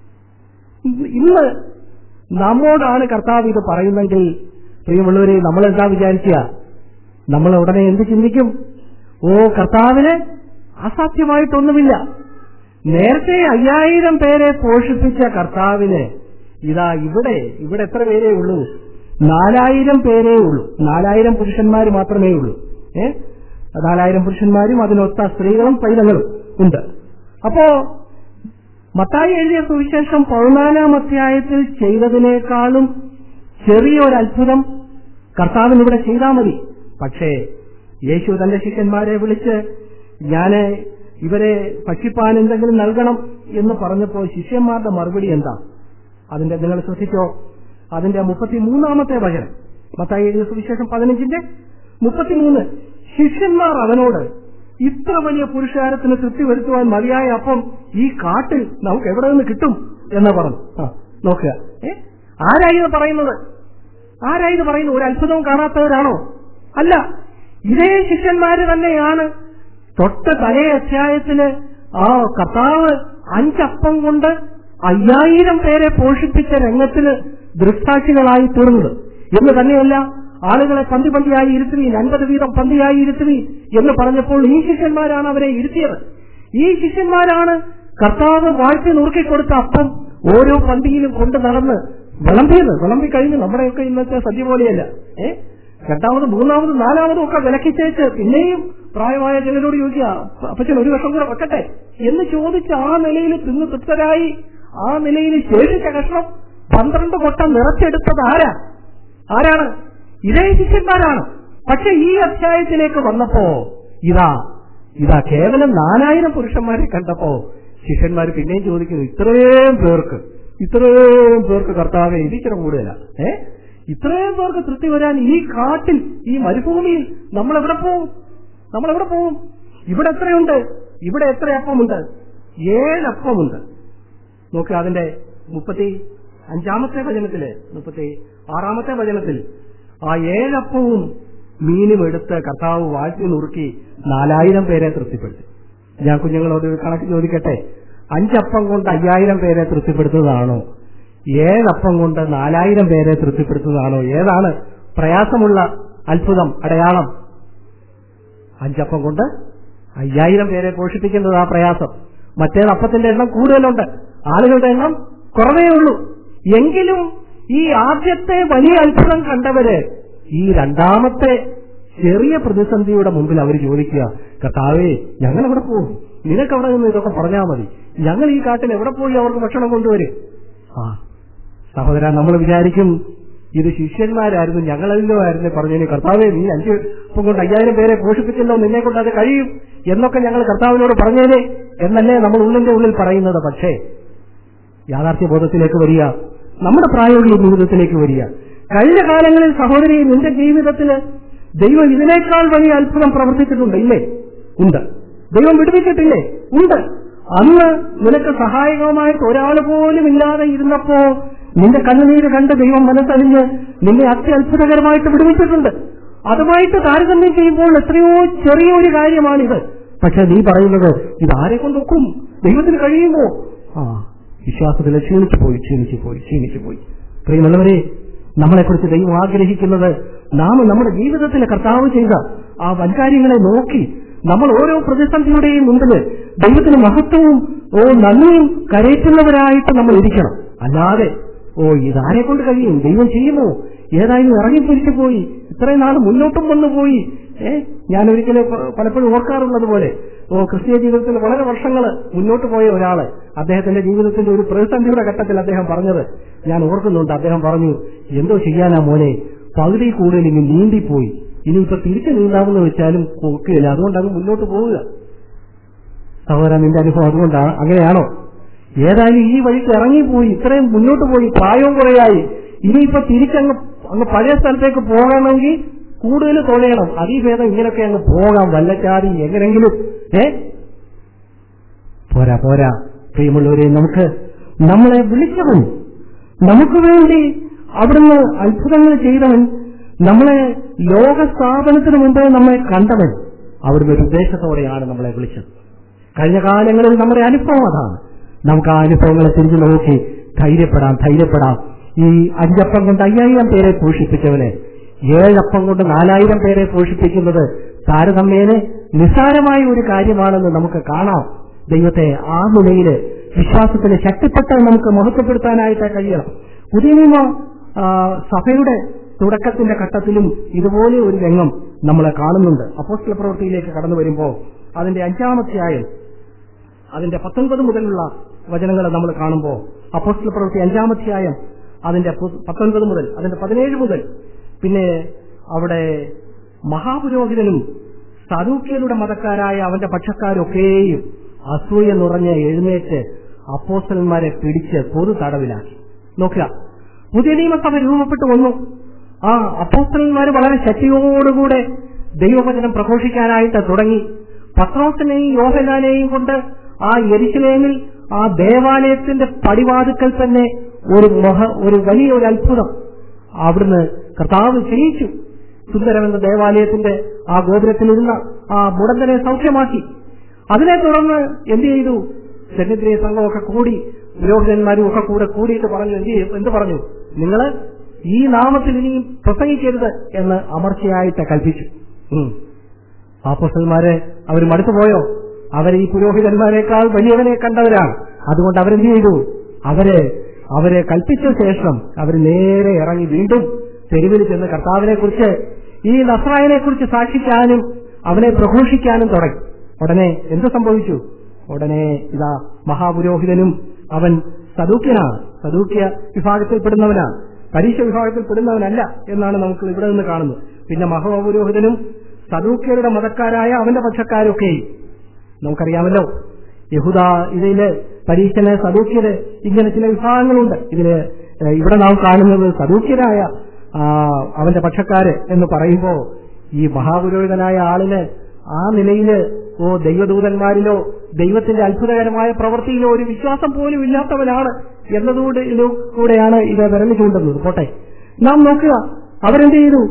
ഇന്ന് നമ്മോടാണ് കർത്താവ് ഇത് പറയുന്നെങ്കിൽ പ്രിയമുള്ളവരെ നമ്മൾ എന്താ വിചാരിക്കുക നമ്മൾ ഉടനെ എന്ത് ചിന്തിക്കും ഓ കർത്താവിന് അസാധ്യമായിട്ടൊന്നുമില്ല നേരത്തെ അയ്യായിരം പേരെ പോഷിപ്പിച്ച കർത്താവിന് ഇതാ ഇവിടെ ഇവിടെ എത്ര പേരേ ഉള്ളൂ നാലായിരം പേരേ ഉള്ളൂ നാലായിരം പുരുഷന്മാർ മാത്രമേ ഉള്ളൂ ഏ നാലായിരം പുരുഷന്മാരും അതിനൊത്ത സ്ത്രീകളും പൈതങ്ങളും ഉണ്ട് അപ്പോ മത്തായി എഴുതിയ സുവിശേഷം പതിനാലാം അധ്യായത്തിൽ ചെയ്തതിനേക്കാളും ചെറിയൊരു അത്ഭുതം കർത്താവിന് ഇവിടെ ചെയ്താൽ മതി പക്ഷേ യേശു തന്റെ ശിഷ്യന്മാരെ വിളിച്ച് ഞാന് ഇവരെ ഭക്ഷിപ്പാൻ എന്തെങ്കിലും നൽകണം എന്ന് പറഞ്ഞപ്പോൾ ശിഷ്യന്മാരുടെ മറുപടി എന്താ അതിന്റെ നിങ്ങൾ ശ്രദ്ധിച്ചോ അതിന്റെ മുപ്പത്തിമൂന്നാമത്തെ വചനം മത്തായി എഴുതിയ സുവിശേഷം പതിനഞ്ചിന്റെ മുപ്പത്തിമൂന്ന് ശിഷ്യന്മാർ അവനോട് ഇത്ര വലിയ പുരുഷാരത്തിന് തൃപ്തി വരുത്തുവാൻ മതിയായ അപ്പം ഈ കാട്ടിൽ നമുക്ക് എവിടെ നിന്ന് കിട്ടും എന്ന് പറഞ്ഞു ആ നോക്കുക ഏ ആരായി ഇത് പറയുന്നത് ആരായി ഇത് പറയുന്നത് ഒരു അത്ഭുതവും കാണാത്തവരാണോ അല്ല ഇതേ ശിഷ്യന്മാര് തന്നെയാണ് തൊട്ട് തലേ അധ്യായത്തില് ആ കർത്താവ് അഞ്ചപ്പം കൊണ്ട് അയ്യായിരം പേരെ പോഷിപ്പിച്ച രംഗത്തിന് ദൃക്സാക്ഷികളായി തീർന്നത് എന്ന് തന്നെയല്ല ആളുകളെ പന്തി പന്തിയായി ഇരുത്തുവീൻ അൻപത് വീതം പന്തിയായി ഇരുത്തുവീൻ എന്ന് പറഞ്ഞപ്പോൾ ഈ ശിഷ്യന്മാരാണ് അവരെ ഇരുത്തിയത് ഈ ശിഷ്യന്മാരാണ് കർത്താവ് വാഴ്ത്തി നുറുക്കിക്കൊടുത്ത അപ്പം ഓരോ പന്തിയിലും കൊണ്ട് നടന്ന് വിളമ്പിയത് വിളമ്പി കഴിഞ്ഞ് നമ്മുടെയൊക്കെ ഇന്നത്തെ സദ്യ പോലെയല്ല ഏ രണ്ടാമത് മൂന്നാമത് നാലാമതും ഒക്കെ വിലക്കിച്ചേച്ച് പിന്നെയും പ്രായമായ ചിലരോട് ചോദിക്കുക അപ്പച്ചൻ ഒരു വർഷം കൂടെ വെക്കട്ടെ എന്ന് ചോദിച്ച് ആ നിലയിൽ തിന്ന് തൃപ്തരായി ആ നിലയിൽ ശേഷിച്ച കഷ്ണം പന്ത്രണ്ട് കൊട്ട നിറച്ചെടുത്തത് ആരാ ആരാണ് ഇതേ ശിഷ്യന്മാരാണ് പക്ഷെ ഈ അധ്യായത്തിലേക്ക് വന്നപ്പോ ഇതാ ഇതാ കേവലം നാലായിരം പുരുഷന്മാരെ കണ്ടപ്പോ ശിഷ്യന്മാർ പിന്നെയും ചോദിക്കുന്നു ഇത്രയും പേർക്ക് ഇത്രയും പേർക്ക് കർത്താവെ ഇതിച്ചിരം കൂടുതലാ ഏ ഇത്രയും പേർക്ക് തൃപ്തി വരാൻ ഈ കാട്ടിൽ ഈ മരുഭൂമിയിൽ നമ്മൾ എവിടെ പോവും നമ്മൾ എവിടെ പോവും ഇവിടെ എത്രയുണ്ട് ഇവിടെ എത്ര അപ്പമുണ്ട് ഏഴപ്പമുണ്ട് നോക്കുക അതിന്റെ മുപ്പത്തി അഞ്ചാമത്തെ വചനത്തില് മുപ്പത്തി ആറാമത്തെ വചനത്തിൽ ആ ഏഴപ്പവും മീനും എടുത്ത് കർത്താവ് വാഴ്ത്തി നുറുക്കി നാലായിരം പേരെ തൃപ്തിപ്പെടുത്തി ഞാൻ കുഞ്ഞുങ്ങളോട് ഒരു കണക്ക് ചോദിക്കട്ടെ അഞ്ചപ്പം കൊണ്ട് അയ്യായിരം പേരെ തൃപ്തിപ്പെടുത്തുന്നതാണോ ഏഴപ്പം കൊണ്ട് നാലായിരം പേരെ തൃപ്തിപ്പെടുത്തുന്നതാണോ ഏതാണ് പ്രയാസമുള്ള അത്ഭുതം അടയാളം അഞ്ചപ്പം കൊണ്ട് അയ്യായിരം പേരെ പോഷിപ്പിക്കുന്നത് ആ പ്രയാസം മറ്റേത് അപ്പത്തിന്റെ എണ്ണം കൂടുതലുണ്ട് ആളുകളുടെ എണ്ണം കുറവേ ഉള്ളൂ എങ്കിലും ഈ ആദ്യത്തെ വലിയ അത്ഭുതം കണ്ടവര് ഈ രണ്ടാമത്തെ ചെറിയ പ്രതിസന്ധിയുടെ മുമ്പിൽ അവർ ചോദിക്കുക കർത്താവേ ഞങ്ങൾ എവിടെ പോകും നിനക്ക് അവിടെ നിന്ന് ഇതൊക്കെ പറഞ്ഞാൽ മതി ഞങ്ങൾ ഈ കാട്ടിൽ എവിടെ പോയി അവർക്ക് ഭക്ഷണം കൊണ്ടുവരും ആ സഹോദര നമ്മൾ വിചാരിക്കും ഇത് ശിഷ്യന്മാരായിരുന്നു ഞങ്ങളല്ലോ ആയിരുന്നു പറഞ്ഞതിന് കർത്താവെ നീ അഞ്ച് ഇപ്പം കൊണ്ട് അയ്യായിരം പേരെ പോഷിപ്പിച്ചല്ലോ നിന്നെ കൊണ്ട് അത് കഴിയും എന്നൊക്കെ ഞങ്ങൾ കർത്താവിനോട് പറഞ്ഞേനെ എന്നല്ലേ നമ്മൾ ഉള്ളിന്റെ ഉള്ളിൽ പറയുന്നത് പക്ഷേ യാഥാർത്ഥ്യ ബോധത്തിലേക്ക് വരിക നമ്മുടെ പ്രായോഗിക ജീവിതത്തിലേക്ക് വരിക കഴിഞ്ഞ കാലങ്ങളിൽ സഹോദരി നിന്റെ ജീവിതത്തിൽ ദൈവം ഇതിനേക്കാൾ വലിയ അത്ഭുതം പ്രവർത്തിച്ചിട്ടുണ്ട് ഇല്ലേ ഉണ്ട് ദൈവം വിടുവിച്ചിട്ടില്ലേ ഉണ്ട് അന്ന് നിനക്ക് സഹായകമായിട്ട് ഒരാൾ പോലും ഇല്ലാതെ ഇരുന്നപ്പോ നിന്റെ കണ്ണുനീര് കണ്ട് ദൈവം മനസ്സറിഞ്ഞ് നിന്നെ അത്യത്ഭുതകരമായിട്ട് വിടുവിച്ചിട്ടുണ്ട് അതുമായിട്ട് താരതമ്യം ചെയ്യുമ്പോൾ എത്രയോ ചെറിയൊരു കാര്യമാണിത് പക്ഷെ നീ പറയുന്നത് ഇതാരെ കൊണ്ടൊക്കും ദൈവത്തിന് കഴിയുമോ ആ വിശ്വാസത്തിൽ ക്ഷീണിച്ചു പോയി ക്ഷീണിച്ചു പോയി ക്ഷീണിച്ചു പോയി പ്രിയമുള്ളവരെ നമ്മളെക്കുറിച്ച് ദൈവം ആഗ്രഹിക്കുന്നത് നാം നമ്മുടെ ജീവിതത്തിലെ കർത്താവ് ചെയ്ത ആ വൻകാര്യങ്ങളെ നോക്കി നമ്മൾ ഓരോ പ്രതിസന്ധിയുടെയും മുമ്പിൽ ദൈവത്തിന് മഹത്വവും ഓ നന്ദിയും കരയറ്റുന്നവരായിട്ട് നമ്മൾ ഇരിക്കണം അല്ലാതെ ഓ ഇതാരെ കൊണ്ട് കഴിയും ദൈവം ചെയ്യുമോ ഏതായാലും ഇറങ്ങിപ്പിരിച്ചു പോയി ഇത്രയും നാൾ മുന്നോട്ടും വന്നു പോയി ഏ ഞാൻ ഒരിക്കലും പ- പലപ്പോഴും ഓർക്കാറുള്ളത് പോലെ ഓ ക്രിസ്തീയ ജീവിതത്തിൽ വളരെ വർഷങ്ങൾ മുന്നോട്ട് പോയ ഒരാള് അദ്ദേഹത്തിന്റെ ജീവിതത്തിന്റെ ഒരു പ്രതിസന്ധിയുടെ ഘട്ടത്തിൽ അദ്ദേഹം പറഞ്ഞത് ഞാൻ ഓർക്കുന്നുണ്ട് അദ്ദേഹം പറഞ്ഞു എന്തോ ചെയ്യാനാ മോനെ പകുതി കൂടുതൽ ഇനി നീന്തിപ്പോയി ഇനിയിപ്പോ തിരിച്ചു നീന്താമെന്ന് വെച്ചാലും ഒക്കുകയില്ല അതുകൊണ്ട് അങ്ങ് മുന്നോട്ട് പോവുക സഹോദരൻ നിന്റെ അനുഭവം അതുകൊണ്ടാണ് അങ്ങനെയാണോ ഏതായാലും ഈ വഴിക്ക് ഇറങ്ങിപ്പോയി ഇത്രയും മുന്നോട്ട് പോയി പ്രായവും കുറയായി ഇനിയിപ്പോ തിരിച്ചങ്ങ് അങ്ങ് പഴയ സ്ഥലത്തേക്ക് പോകണമെങ്കിൽ കൂടുതൽ തുഴയണം അതീ ഭേദം ഇങ്ങനെയൊക്കെ അങ്ങ് പോകാം വല്ലച്ചാതി എങ്ങനെങ്കിലും ഏ പോരാ പോരാ പ്രിയമുള്ളവരെ നമുക്ക് നമ്മളെ വിളിച്ചവൻ നമുക്ക് വേണ്ടി അവിടുന്ന് അത്ഭുതങ്ങൾ ചെയ്തവൻ നമ്മളെ ലോക സ്ഥാപനത്തിന് മുമ്പേ നമ്മളെ കണ്ടവൻ അവിടുന്ന് ഒരു ഉദ്ദേശത്തോടെയാണ് നമ്മളെ വിളിച്ചത് കഴിഞ്ഞ കാലങ്ങളിൽ നമ്മുടെ അനുഭവം അതാണ് നമുക്ക് ആ അനുഭവങ്ങളെ തിരിഞ്ഞു നോക്കി ധൈര്യപ്പെടാം ധൈര്യപ്പെടാം ഈ അഞ്ചപ്പം കൊണ്ട് അയ്യായിരം പേരെ പോഷിപ്പിച്ചവനെ ഏഴപ്പം കൊണ്ട് നാലായിരം പേരെ പോഷിപ്പിക്കുന്നത് താരതമ്യേന നിസ്സാരമായ ഒരു കാര്യമാണെന്ന് നമുക്ക് കാണാം ദൈവത്തെ ആ നിലയില് വിശ്വാസത്തിന് ശക്തിപ്പെട്ട് നമുക്ക് മഹത്വപ്പെടുത്താനായിട്ട് കഴിയണം പുതിയ നിയമ ആ, സഭയുടെ തുടക്കത്തിന്റെ ഘട്ടത്തിലും ഇതുപോലെ ഒരു രംഗം നമ്മൾ കാണുന്നുണ്ട് അപ്പോസ്റ്റല പ്രവൃത്തിയിലേക്ക് കടന്നു വരുമ്പോൾ അതിന്റെ അഞ്ചാമധ്യായം അതിന്റെ പത്തൊൻപത് മുതലുള്ള വചനങ്ങൾ നമ്മൾ കാണുമ്പോൾ അപ്പോസ്റ്റല പ്രവൃത്തി അഞ്ചാമധ്യായം അതിന്റെ പു- പത്തൊൻപത് മുതൽ അതിന്റെ പതിനേഴ് മുതൽ പിന്നെ അവിടെ മഹാപുരോഹിതനും സദൂക്യരുടെ മതക്കാരായ അവന്റെ പക്ഷക്കാരൊക്കെയും അസൂയ നിറഞ്ഞ് എഴുന്നേറ്റ് അപ്പോസ്റ്റലന്മാരെ പിടിച്ച് പൊതു തടവിലാക്കി നോക്കുക പുതിയ നിയമസഭ രൂപപ്പെട്ടു വന്നു ആ അപ്പോസ്റ്റലന്മാർ വളരെ ശക്തിയോടുകൂടെ ദൈവവചനം പ്രഘോഷിക്കാനായിട്ട് തുടങ്ങി പത്രോസിനെയും യോഹനാനെയും കൊണ്ട് ആ യെരുശലേമിൽ ആ ദേവാലയത്തിന്റെ പടിവാതുക്കൽ തന്നെ ഒരു മഹ ഒരു വലിയ ഒരു അത്ഭുതം അവിടുന്ന് കർത്താവ് ചെയ്യിച്ചു സുന്ദരമെന്ന ദേവാലയത്തിന്റെ ആ ഗോപുരത്തിലിരുന്ന ആ മുടന്തനെ സൗഖ്യമാക്കി അതിനെ തുടർന്ന് എന്ത് ചെയ്തു സെക്രട്ടറി സംഘമൊക്കെ കൂടി പുരോഹിതന്മാരും ഒക്കെ കൂടെ കൂടിയിട്ട് പറഞ്ഞു എന്ത് ചെയ്യും എന്ത് പറഞ്ഞു നിങ്ങൾ ഈ നാമത്തിൽ ഇനിയും പ്രസംഗിക്കരുത് എന്ന് അമർച്ചയായിട്ട് കൽപ്പിച്ചു ഉം. ആപ്പോസ്റ്റൽമാരെ അവർ മടുത്തുപോയോ അവർ ഈ പുരോഹിതന്മാരെക്കാൾ വലിയവനെ കണ്ടവരാണ് അതുകൊണ്ട് അവരെന്ത് ചെയ്തു അവര് അവരെ കൽപ്പിച്ച ശേഷം അവർ നേരെ ഇറങ്ങി വീണ്ടും തെരുവിൽ ചെന്ന് കർത്താവിനെ കുറിച്ച് ഈ നസ്രായനെ കുറിച്ച് സാക്ഷിക്കാനും അവനെ പ്രഘോഷിക്കാനും തുടങ്ങി ഉടനെ എന്ത് സംഭവിച്ചു ഉടനെ ഇതാ മഹാപുരോഹിതനും അവൻ സദൂക്യനാണ് സദൂക്യ വിഭാഗത്തിൽപ്പെടുന്നവനാണ് പരീക്ഷ വിഭാഗത്തിൽപ്പെടുന്നവനല്ല എന്നാണ് നമുക്ക് ഇവിടെ നിന്ന് കാണുന്നത് പിന്നെ മഹാപുരോഹിതനും സദൂക്യരുടെ മതക്കാരായ അവന്റെ പക്ഷക്കാരൊക്കെയും നമുക്കറിയാമല്ലോ യഹുദ ഇതില് പരീക്ഷന് സദൂക്യര് ഇങ്ങനെ ചില വിഭാഗങ്ങളുണ്ട് ഇതില് ഏഹ്, ഇവിടെ നാം കാണുന്നത് സദൂക്യരായ ആ, അവന്റെ പക്ഷക്കാര് എന്ന് പറയുമ്പോ ഈ മഹാപുരോഹിതനായ ആളിന് ആ നിലയില് ഓ ദൈവദൂതന്മാരിലോ ദൈവത്തിന്റെ അത്ഭുതകരമായ പ്രവൃത്തിയിലോ ഒരു വിശ്വാസം പോലും ഇല്ലാത്തവനാണ് എന്നതുകൂടെ കൂടെയാണ് ഇത് വിരൽ ചൂണ്ടുന്നത് പോട്ടെ നാം നോക്കുക അവരെന്ത് ചെയ്തു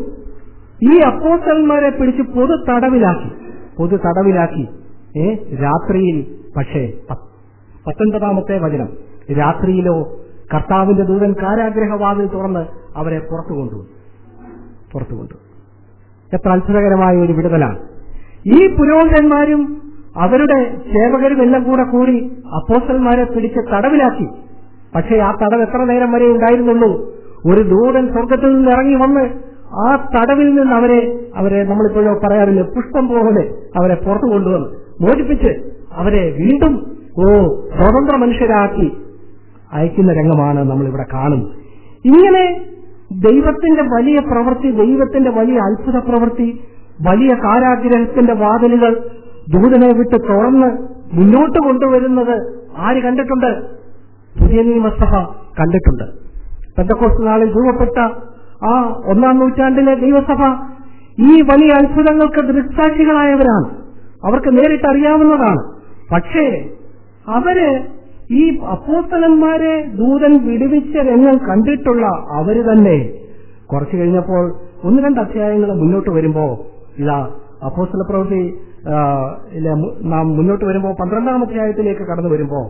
ഈ അപ്പോസ്റ്റന്മാരെ പിടിച്ച് പൊതു തടവിലാക്കി പൊതു തടവിലാക്കി ഏ രാത്രിയിൽ പക്ഷേ പ- പത്തൊൻപതാമത്തെ വചനം രാത്രിയിലോ കർത്താവിന്റെ ദൂതൻ കാരാഗ്രഹവാതിൽ തുറന്ന് അവരെ പുറത്തു കൊണ്ടുപോയി പുറത്തു കൊണ്ടുപോയി എത്ര അത്ഭുതകരമായ ഒരു വിടുതലാണ് ഈ പുരോഹിതന്മാരും അവരുടെ സേവകരും എല്ലാം കൂടെ കൂടി അപ്പോസ്റ്റന്മാരെ പിടിച്ച് തടവിലാക്കി പക്ഷേ ആ തടവ് എത്ര നേരം വരെ ഉണ്ടായിരുന്നുള്ളൂ ഒരു ദൂതൻ സ്വർഗത്തിൽ നിന്ന് ഇറങ്ങി വന്ന് ആ തടവിൽ നിന്ന് അവരെ അവരെ നമ്മളിപ്പോഴോ പറയാറില്ല പുഷ്പം പോലെ അവരെ പുറത്തു കൊണ്ടുവന്ന് മോചിപ്പിച്ച് അവരെ വീണ്ടും ഓ സ്വതന്ത്ര മനുഷ്യരാക്കി അയക്കുന്ന രംഗമാണ് നമ്മൾ ഇവിടെ കാണുന്നത് ഇങ്ങനെ ദൈവത്തിന്റെ വലിയ പ്രവൃത്തി ദൈവത്തിന്റെ വലിയ അത്ഭുത പ്രവൃത്തി വലിയ കാരാഗ്രഹത്തിന്റെ വാതിലുകൾ ദൂതനെ വിട്ട് തുറന്ന് മുന്നോട്ട് കൊണ്ടുവരുന്നത് ആര് കണ്ടിട്ടുണ്ട് പുതിയ നിയമസഭ കണ്ടിട്ടുണ്ട് പെന്തക്കോസ് നാളിൽ രൂപപ്പെട്ട ആ ഒന്നാം നൂറ്റാണ്ടിലെ ദൈവസഭ ഈ വലിയ അത്ഭുതങ്ങൾക്ക് ദൃക്സാക്ഷികളായവരാണ് അവർക്ക് നേരിട്ട് അറിയാവുന്നതാണ് പക്ഷേ അവര് ഈ അപ്പോസ്തലന്മാരെ ദൂതൻ വിടുവിച്ച രംഗം കണ്ടിട്ടുള്ള അവര് തന്നെ കുറച്ചു കഴിഞ്ഞപ്പോൾ ഒന്ന് രണ്ട് അധ്യായങ്ങൾ മുന്നോട്ട് വരുമ്പോ ഇതാ അപ്പോസ്തല പ്രവൃത്തി ആ, ഇല്ല, മു- നാം മുന്നോട്ട് വരുമ്പോ പന്ത്രണ്ടാം അധ്യായത്തിലേക്ക് കടന്നു വരുമ്പോ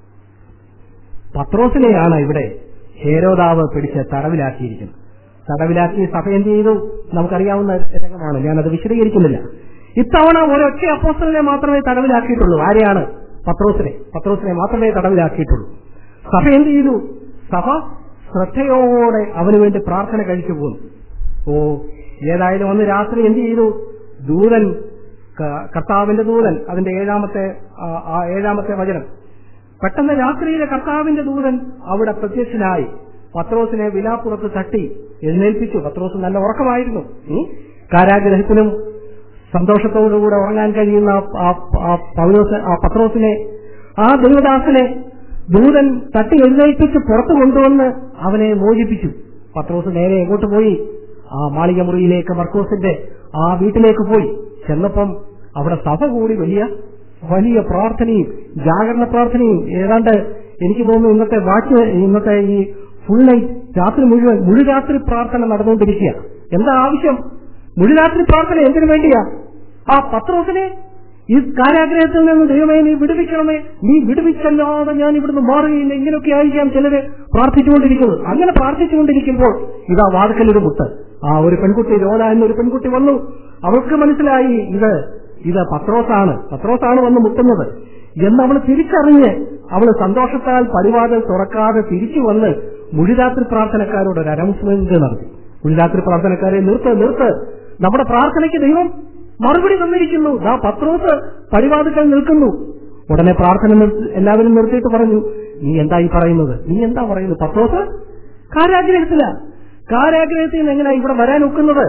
പത്രോസിനെയാണ് ഇവിടെ ഹേരോദാവ് പിടിച്ച് തടവിലാക്കിയിരിക്കുന്നത് തടവിലാക്കി സഭ എന്ത് ചെയ്തു നമുക്കറിയാവുന്ന രംഗമാണ് ഞാനത് വിശദീകരിക്കുന്നില്ല ഇത്തവണ ഒരൊറ്റ അപ്പോസ്റ്റലിനെ മാത്രമേ തടവിലാക്കിയിട്ടുള്ളൂ ആരെയാണ് പത്രോസിനെ പത്രോസിനെ മാത്രമേ തടവിലാക്കിയിട്ടുള്ളൂ സഭ എന്ത് ചെയ്തു സഭ ശ്രദ്ധയോടെ അവന് വേണ്ടി പ്രാർത്ഥന കഴിച്ചു പോന്നു ഓ ഏതായാലും അന്ന് രാത്രി എന്ത് ചെയ്തു ദൂതൻ ക- കർത്താവിന്റെ ദൂതൻ അതിന്റെ ഏഴാമത്തെ ആ- ആ ഏഴാമത്തെ വചനം പെട്ടെന്ന് രാത്രിയിലെ കർത്താവിന്റെ ദൂതൻ അവിടെ പ്രത്യക്ഷനായി പത്രോസിനെ വിലാപ്പുറത്ത് തട്ടി എഴുന്നേൽപ്പിച്ചു പത്രോസ് നല്ല ഉറക്കമായിരുന്നു ഉം. കാരാഗ്രഹത്തിലും സന്തോഷത്തോടുകൂടെ ഉറങ്ങാൻ കഴിയുന്ന ആ- ആ- ആ പൗലോസ് ആ പത്രോസിനെ ആ ദൈവദാസനെ ദൂതൻ തട്ടി എഴുന്നേൽപ്പിച്ച് പുറത്തു കൊണ്ടുവന്ന് അവനെ മോചിപ്പിച്ചു പത്രോസ് നേരെ എങ്ങോട്ട് പോയി ആ മാളിക മുറിയിലേക്ക് മർക്കോസിന്റെ ആ വീട്ടിലേക്ക് പോയി ചെന്നപ്പം അവിടെ സഭ കൂടി വലിയ വലിയ പ്രാർത്ഥനയും ജാഗരണ പ്രാർത്ഥനയും ഏതാണ്ട് എനിക്ക് തോന്നുന്നു ഇന്നത്തെ വാച്ച് ഇന്നത്തെ ഈ ഫുൾ നൈറ്റ് രാത്രി മുഴുവൻ മുഴുരാത്രി പ്രാർത്ഥന നടന്നുകൊണ്ടിരിക്കുക എന്താ ആവശ്യം മുഴുരാത്രി പ്രാർത്ഥന എന്തിനു വേണ്ടിയാ ആ പത്രോസിനെ ഈ കാരാഗ്രഹത്തിൽ നിന്ന് ദൈവമേ നീ വിടുവിക്കണമേ നീ വിടുവിച്ചല്ലാതെ ഞാൻ ഇവിടുന്ന് മാറുകയില്ല ഇങ്ങനെയൊക്കെ ആയിരിക്കാം ചിലര് പ്രാർത്ഥിച്ചുകൊണ്ടിരിക്കുന്നത് അങ്ങനെ പ്രാർത്ഥിച്ചുകൊണ്ടിരിക്കുമ്പോൾ ഇതാ വാതിക്കലൊരു മുട്ട് ആ ഒരു പെൺകുട്ടി രോല എന്നൊരു പെൺകുട്ടി വന്നു അവൾക്ക് മനസ്സിലായി ഇത് ഇത് പത്രോസാണ് പത്രോസാണ് വന്ന് മുട്ടുന്നത് എന്ന് അവൾ തിരിച്ചറിഞ്ഞ് അവൾ സന്തോഷത്താൽ പരിവാദം തുറക്കാതെ തിരിച്ചു വന്ന് മുഴുരാത്രി പ്രാർത്ഥനക്കാരോട് ഒരു അനൗൺസ്മെന്റ് നടത്തി മുഴുരാത്രി പ്രാർത്ഥനക്കാരെ നിർത്ത് നിർത്ത് നമ്മുടെ പ്രാർത്ഥനയ്ക്ക് ദൈവം മറുപടി തന്നിരിക്കുന്നു ദാ പത്രോസ് പരിവാദിക്കൽ നിൽക്കുന്നു ഉടനെ പ്രാർത്ഥന നിർത്തി എല്ലാവരും നിർത്തിയിട്ട് പറഞ്ഞു നീ എന്താ ഈ പറയുന്നത് നീ എന്താ പറയുന്നത് പത്രോസ് കാരാഗ്രഹത്തില കാരാഗ്രഹത്തിൽ നിന്ന് എങ്ങനെയാ ഇവിടെ വരാൻ ഒക്കുന്നത്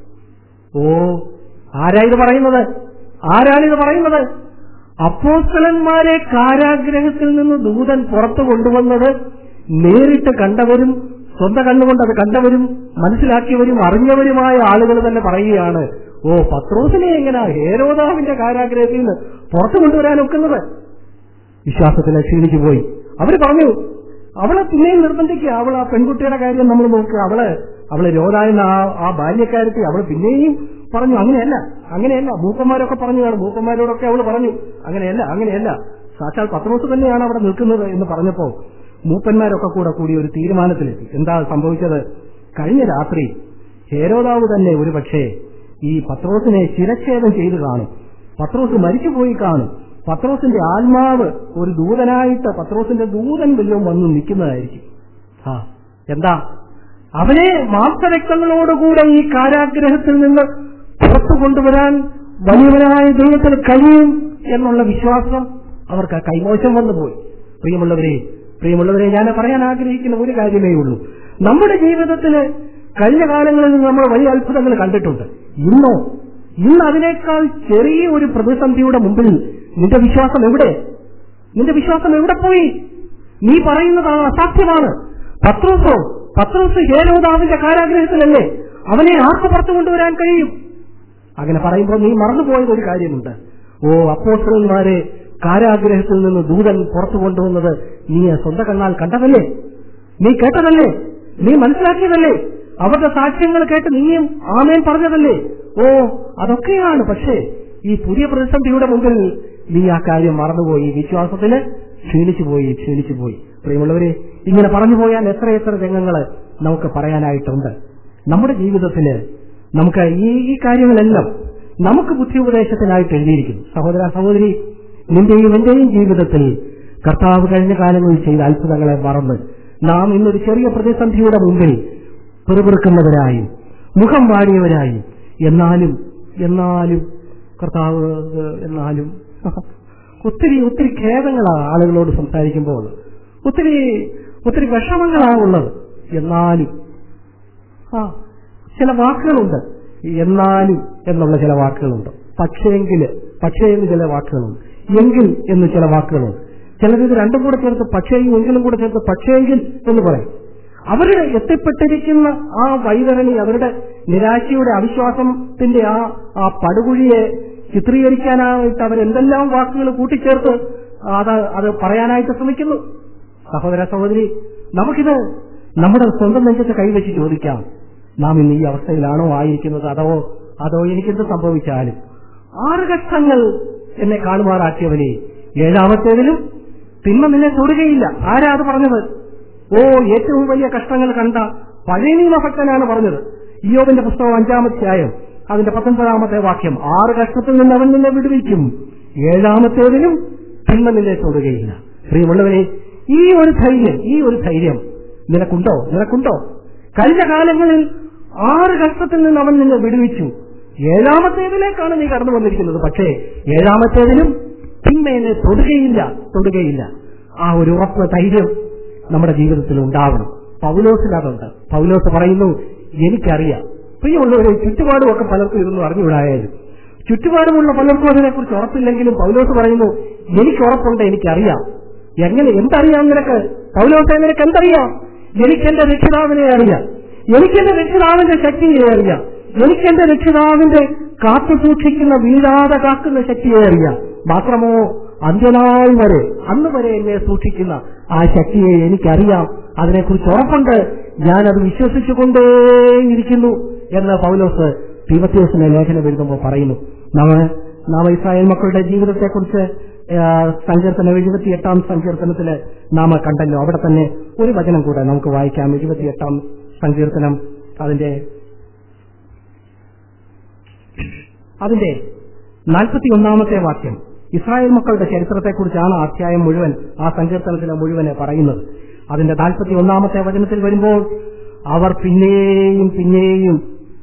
ഓ ആരാ ഇത് പറയുന്നത് ആരാണിത് പറയുന്നത് അപ്പോസ്തലന്മാരെ കാരാഗ്രഹത്തിൽ നിന്ന് ദൂതൻ പുറത്തു കൊണ്ടുവന്നത് നേരിട്ട് കണ്ടവരും സ്വന്തം കണ്ണുകൊണ്ട് അത് കണ്ടവരും മനസ്സിലാക്കിയവരും അറിഞ്ഞവരുമായ ആളുകൾ തന്നെ പറയുകയാണ് ഓ പത്രോസിനെ എങ്ങനെയാ ഹേരോദാവിന്റെ കാരാഗ്രഹത്തിൽ നിന്ന് പുറത്തു കൊണ്ടുവരാൻ ഒക്കുന്നത് വിശ്വാസത്തിൽ ക്ഷീണിച്ചു പോയി അവര് പറഞ്ഞു അവളെ പിന്നെയും നിർബന്ധിക്കുക അവൾ ആ പെൺകുട്ടിയുടെ കാര്യം നമ്മൾ നോക്കുക അവള് അവള് രോധ എന്ന ആ ആ ബാല്യക്കാരത്തി അവള് പിന്നെയും പറഞ്ഞു അങ്ങനെയല്ല അങ്ങനെയല്ല മൂപ്പന്മാരൊക്കെ പറഞ്ഞു കാണും മൂപ്പന്മാരോടൊക്കെ അവള് പറഞ്ഞു അങ്ങനെയല്ല അങ്ങനെയല്ല സാക്ഷാൽ പത്രോസ് തന്നെയാണ് അവിടെ നിൽക്കുന്നത് എന്ന് പറഞ്ഞപ്പോ മൂപ്പന്മാരൊക്കെ കൂടെ കൂടി ഒരു തീരുമാനത്തിലെത്തി എന്താ സംഭവിച്ചത് കഴിഞ്ഞ രാത്രി ഹേരോദാവ് തന്നെ ഒരുപക്ഷെ ഈ പത്രോസിനെ ശിരച്ഛേദം ചെയ്തു കാണും പത്രോസ് മരിച്ചുപോയി കാണും പത്രോസിന്റെ ആത്മാവ് ഒരു ദൂതനായിട്ട് പത്രോസിന്റെ ദൂതൻ വല്ലതും വന്ന് നിൽക്കുന്നതായിരിക്കും ആ എന്താ അവനെ മാംസരക്തങ്ങളോടുകൂടെ ഈ കാരാഗ്രഹത്തിൽ നിന്ന് പുറത്തു കൊണ്ടുവരാൻ വലിയവനായ ദൈവത്തിന് കഴിയും എന്നുള്ള വിശ്വാസം അവർക്ക് കൈമോശം വന്നുപോയി പ്രിയമുള്ളവരെ പ്രിയമുള്ളവരെ ഞാൻ പറയാൻ ആഗ്രഹിക്കുന്ന ഒരു കാര്യമേ ഉള്ളൂ നമ്മുടെ ജീവിതത്തില് കഴിഞ്ഞ കാലങ്ങളിൽ നമ്മൾ വലിയ അത്ഭുതങ്ങൾ കണ്ടിട്ടുണ്ട് ഇന്നോ ഇന്ന് അതിനേക്കാൾ ചെറിയ ഒരു പ്രതിസന്ധിയുടെ മുമ്പിൽ നിന്റെ വിശ്വാസം എവിടെ നിന്റെ വിശ്വാസം എവിടെ പോയി നീ പറയുന്നത് ആ അസാധ്യമാണ് പത്രോസോ പത്രോസ് ഹേരോദാവിന്റെ കാരാഗ്രഹത്തിലല്ലേ അവനെ ആർക്ക് പുറത്തു കൊണ്ടുവരാൻ കഴിയും അങ്ങനെ പറയുമ്പോൾ നീ മറന്നുപോയത് ഒരു കാര്യമുണ്ട് ഓ അപ്പോസ്റ്റലന്മാരെ കാരാഗ്രഹത്തിൽ നിന്ന് ദൂതൻ പുറത്തു കൊണ്ടുവന്നത് നീ സ്വന്തം കണ്ണാൽ കണ്ടതല്ലേ നീ കേട്ടതല്ലേ നീ മനസ്സിലാക്കിയതല്ലേ അവരുടെ സാക്ഷ്യങ്ങൾ കേട്ട് നീയും ആമേൻ പറഞ്ഞതല്ലേ ഓ അതൊക്കെയാണ് പക്ഷേ ഈ പുതിയ പ്രതിസന്ധിയുടെ മുമ്പിൽ നീ ആ കാര്യം മറന്നുപോയി വിശ്വാസത്തിന് ക്ഷീണിച്ചു പോയി ക്ഷീണിച്ചു പോയി പ്രിയമുള്ളവരെ ഇങ്ങനെ പറഞ്ഞു പോയാൽ എത്ര എത്ര രംഗങ്ങള് നമുക്ക് പറയാനായിട്ടുണ്ട് നമ്മുടെ ജീവിതത്തില് നമുക്ക് ഈ ഈ കാര്യങ്ങളെല്ലാം നമുക്ക് ബുദ്ധി ഉപദേശത്തിനായിട്ട് എഴുതിയിരിക്കുന്നു സഹോദര സഹോദരി നിന്റെയും എന്റെയും ജീവിതത്തിൽ കർത്താവ് കഴിഞ്ഞ കാലങ്ങളിൽ ചെയ്ത അത്ഭുതങ്ങളെ മറന്ന് നാം ഇന്നൊരു ചെറിയ പ്രതിസന്ധിയുടെ മുമ്പിൽ പെറുപിറുക്കുന്നവരായും മുഖം വാടിയവരായും എന്നാലും എന്നാലും കർത്താവ് എന്നാലും ഒത്തിരി ഒത്തിരി ഖേദങ്ങളാണ് ആളുകളോട് സംസാരിക്കുമ്പോൾ ഒത്തിരി ഒത്തിരി വിഷമങ്ങളാണ് ഉള്ളത് എന്നാലും ആ ചില വാക്കുകളുണ്ട് എന്നാലും എന്നുള്ള ചില വാക്കുകളുണ്ട് പക്ഷേങ്കില് പക്ഷേ എന്ന് ചില വാക്കുകളുണ്ട് എങ്കിൽ എന്ന് ചില വാക്കുകളുണ്ട് ചിലരിത് രണ്ടും കൂടെ ചേർത്ത് പക്ഷേയും എങ്കിലും കൂടെ ചേർത്ത് പക്ഷേങ്കിൽ എന്ന് പറയും അവരുടെ എത്തിപ്പെട്ടിരിക്കുന്ന ആ വൈതരണി അവരുടെ നിരാശയുടെ അവിശ്വാസത്തിന്റെ ആ ആ പടുകുഴിയെ ചിത്രീകരിക്കാനായിട്ട് അവരെന്തെല്ലാം വാക്കുകൾ കൂട്ടിച്ചേർത്ത് അത് അത് പറയാനായിട്ട് ശ്രമിക്കുന്നു സഹോദര സഹോദരി നമുക്കിത് നമ്മുടെ സ്വന്തം നെഞ്ചത്ത് കൈവച്ച് ചോദിക്കാം നാം ഇന്ന് ഈ അവസ്ഥയിലാണോ ആയിരിക്കുന്നത് അതോ അതോ എനിക്കെന്ത് സംഭവിച്ചാലും ആറ് കഷ്ടങ്ങൾ എന്നെ കാണുമാറാക്കിയവനെ ഏഴാമത്തേതിലും തിന്മ നിന്നെ തൊടുകയില്ല ആരാ അത് പറഞ്ഞത് ഓ ഏറ്റവും വലിയ കഷ്ടങ്ങൾ കണ്ട പഴയ നിയമഭക്തനാണ് പറഞ്ഞത് ഇയോബിന്റെ പുസ്തകം അഞ്ചാമധ്യായം അതിന്റെ പത്തൊൻപതാമത്തെ വാക്യം ആറ് കഷ്ടത്തിൽ നിന്ന് അവൻ നിന്നെ വിടുവിക്കും ഏഴാമത്തേതിലും തിന്മ നിന്നെ തൊടുകയില്ല പ്രിയമുള്ളവരെ ഈ ഒരു ധൈര്യം ഈ ഒരു ധൈര്യം നിനക്കുണ്ടോ നിനക്കുണ്ടോ കഴിഞ്ഞ കാലങ്ങളിൽ ആറ് കഷ്ടത്തിൽ നിന്ന് അവൻ നിന്നെ വിടുവിച്ചു ഏഴാമത്തേതിലേക്കാണ് നീ കടന്നു വന്നിരിക്കുന്നത് പക്ഷേ ഏഴാമത്തേതിലും പിന്നെ എന്നെ തൊടുകയില്ല തൊടുകയില്ല ആ ഒരു ഉറപ്പ് ധൈര്യം നമ്മുടെ ജീവിതത്തിൽ ഉണ്ടാവണം പൗലോസിൽ അതുണ്ട് പൗലോസ് പറയുന്നു എനിക്കറിയാം പ്രിയമുള്ളവരെ ചുറ്റുപാടും ഒക്കെ പലർക്കും ഇതൊന്നും അറിഞ്ഞുകൂടായാലും ചുറ്റുപാടുമുള്ള പലർക്കും അതിനെക്കുറിച്ച് ഉറപ്പില്ലെങ്കിലും പൗലോസ് പറയുന്നു എനിക്ക് ഉറപ്പുണ്ട് എനിക്കറിയാം എങ്ങനെ എന്തറിയാം നിനക്ക് പൗലോസെ നിനക്ക് എന്തറിയാം എനിക്കെന്റെ രക്ഷിതാവിനെ അറിയാം എനിക്കെന്റെ രക്ഷിതാവിന്റെ ശക്തിയെ അറിയാം എനിക്കെന്റെ രക്ഷിതാവിന്റെ കാത്തു സൂക്ഷിക്കുന്ന വീഴാതെ കാക്കുന്ന ശക്തിയെ അറിയാം മാത്രമോ അന്ത്യനാൾ വരെ അന്ന് വരെ എന്നെ സൂക്ഷിക്കുന്ന ആ ശക്തിയെ എനിക്കറിയാം അതിനെക്കുറിച്ച് ഉറപ്പുണ്ട് ഞാനത് വിശ്വസിച്ചുകൊണ്ടേയിരിക്കുന്നു എന്ന് പൗലോസ് തീമത്യോസിന്റെ ലേഖനം എഴുതുമ്പോൾ പറയുന്നു നാം നാം ഇസ്രായേൽ മക്കളുടെ ജീവിതത്തെക്കുറിച്ച് ആ, സങ്കീർത്തനം എഴുപത്തിയെട്ടാം സങ്കീർത്തനത്തില് നാം കണ്ടല്ലോ അവിടെ തന്നെ ഒരു വചനം കൂടെ നമുക്ക് വായിക്കാം എഴുപത്തിയെട്ടാം സങ്കീർത്തനം അതിന്റെ അതിന്റെ നാൽപ്പത്തി ഒന്നാമത്തെ വാക്യം ഇസ്രായേൽ മക്കളുടെ ചരിത്രത്തെക്കുറിച്ചാണ് ആ അധ്യായം മുഴുവൻ ആ സങ്കീർത്തനത്തിലെ മുഴുവന് പറയുന്നത് അതിന്റെ നാൽപ്പത്തി ഒന്നാമത്തെ വചനത്തിൽ വരുമ്പോൾ അവർ പിന്നെയും പിന്നെയും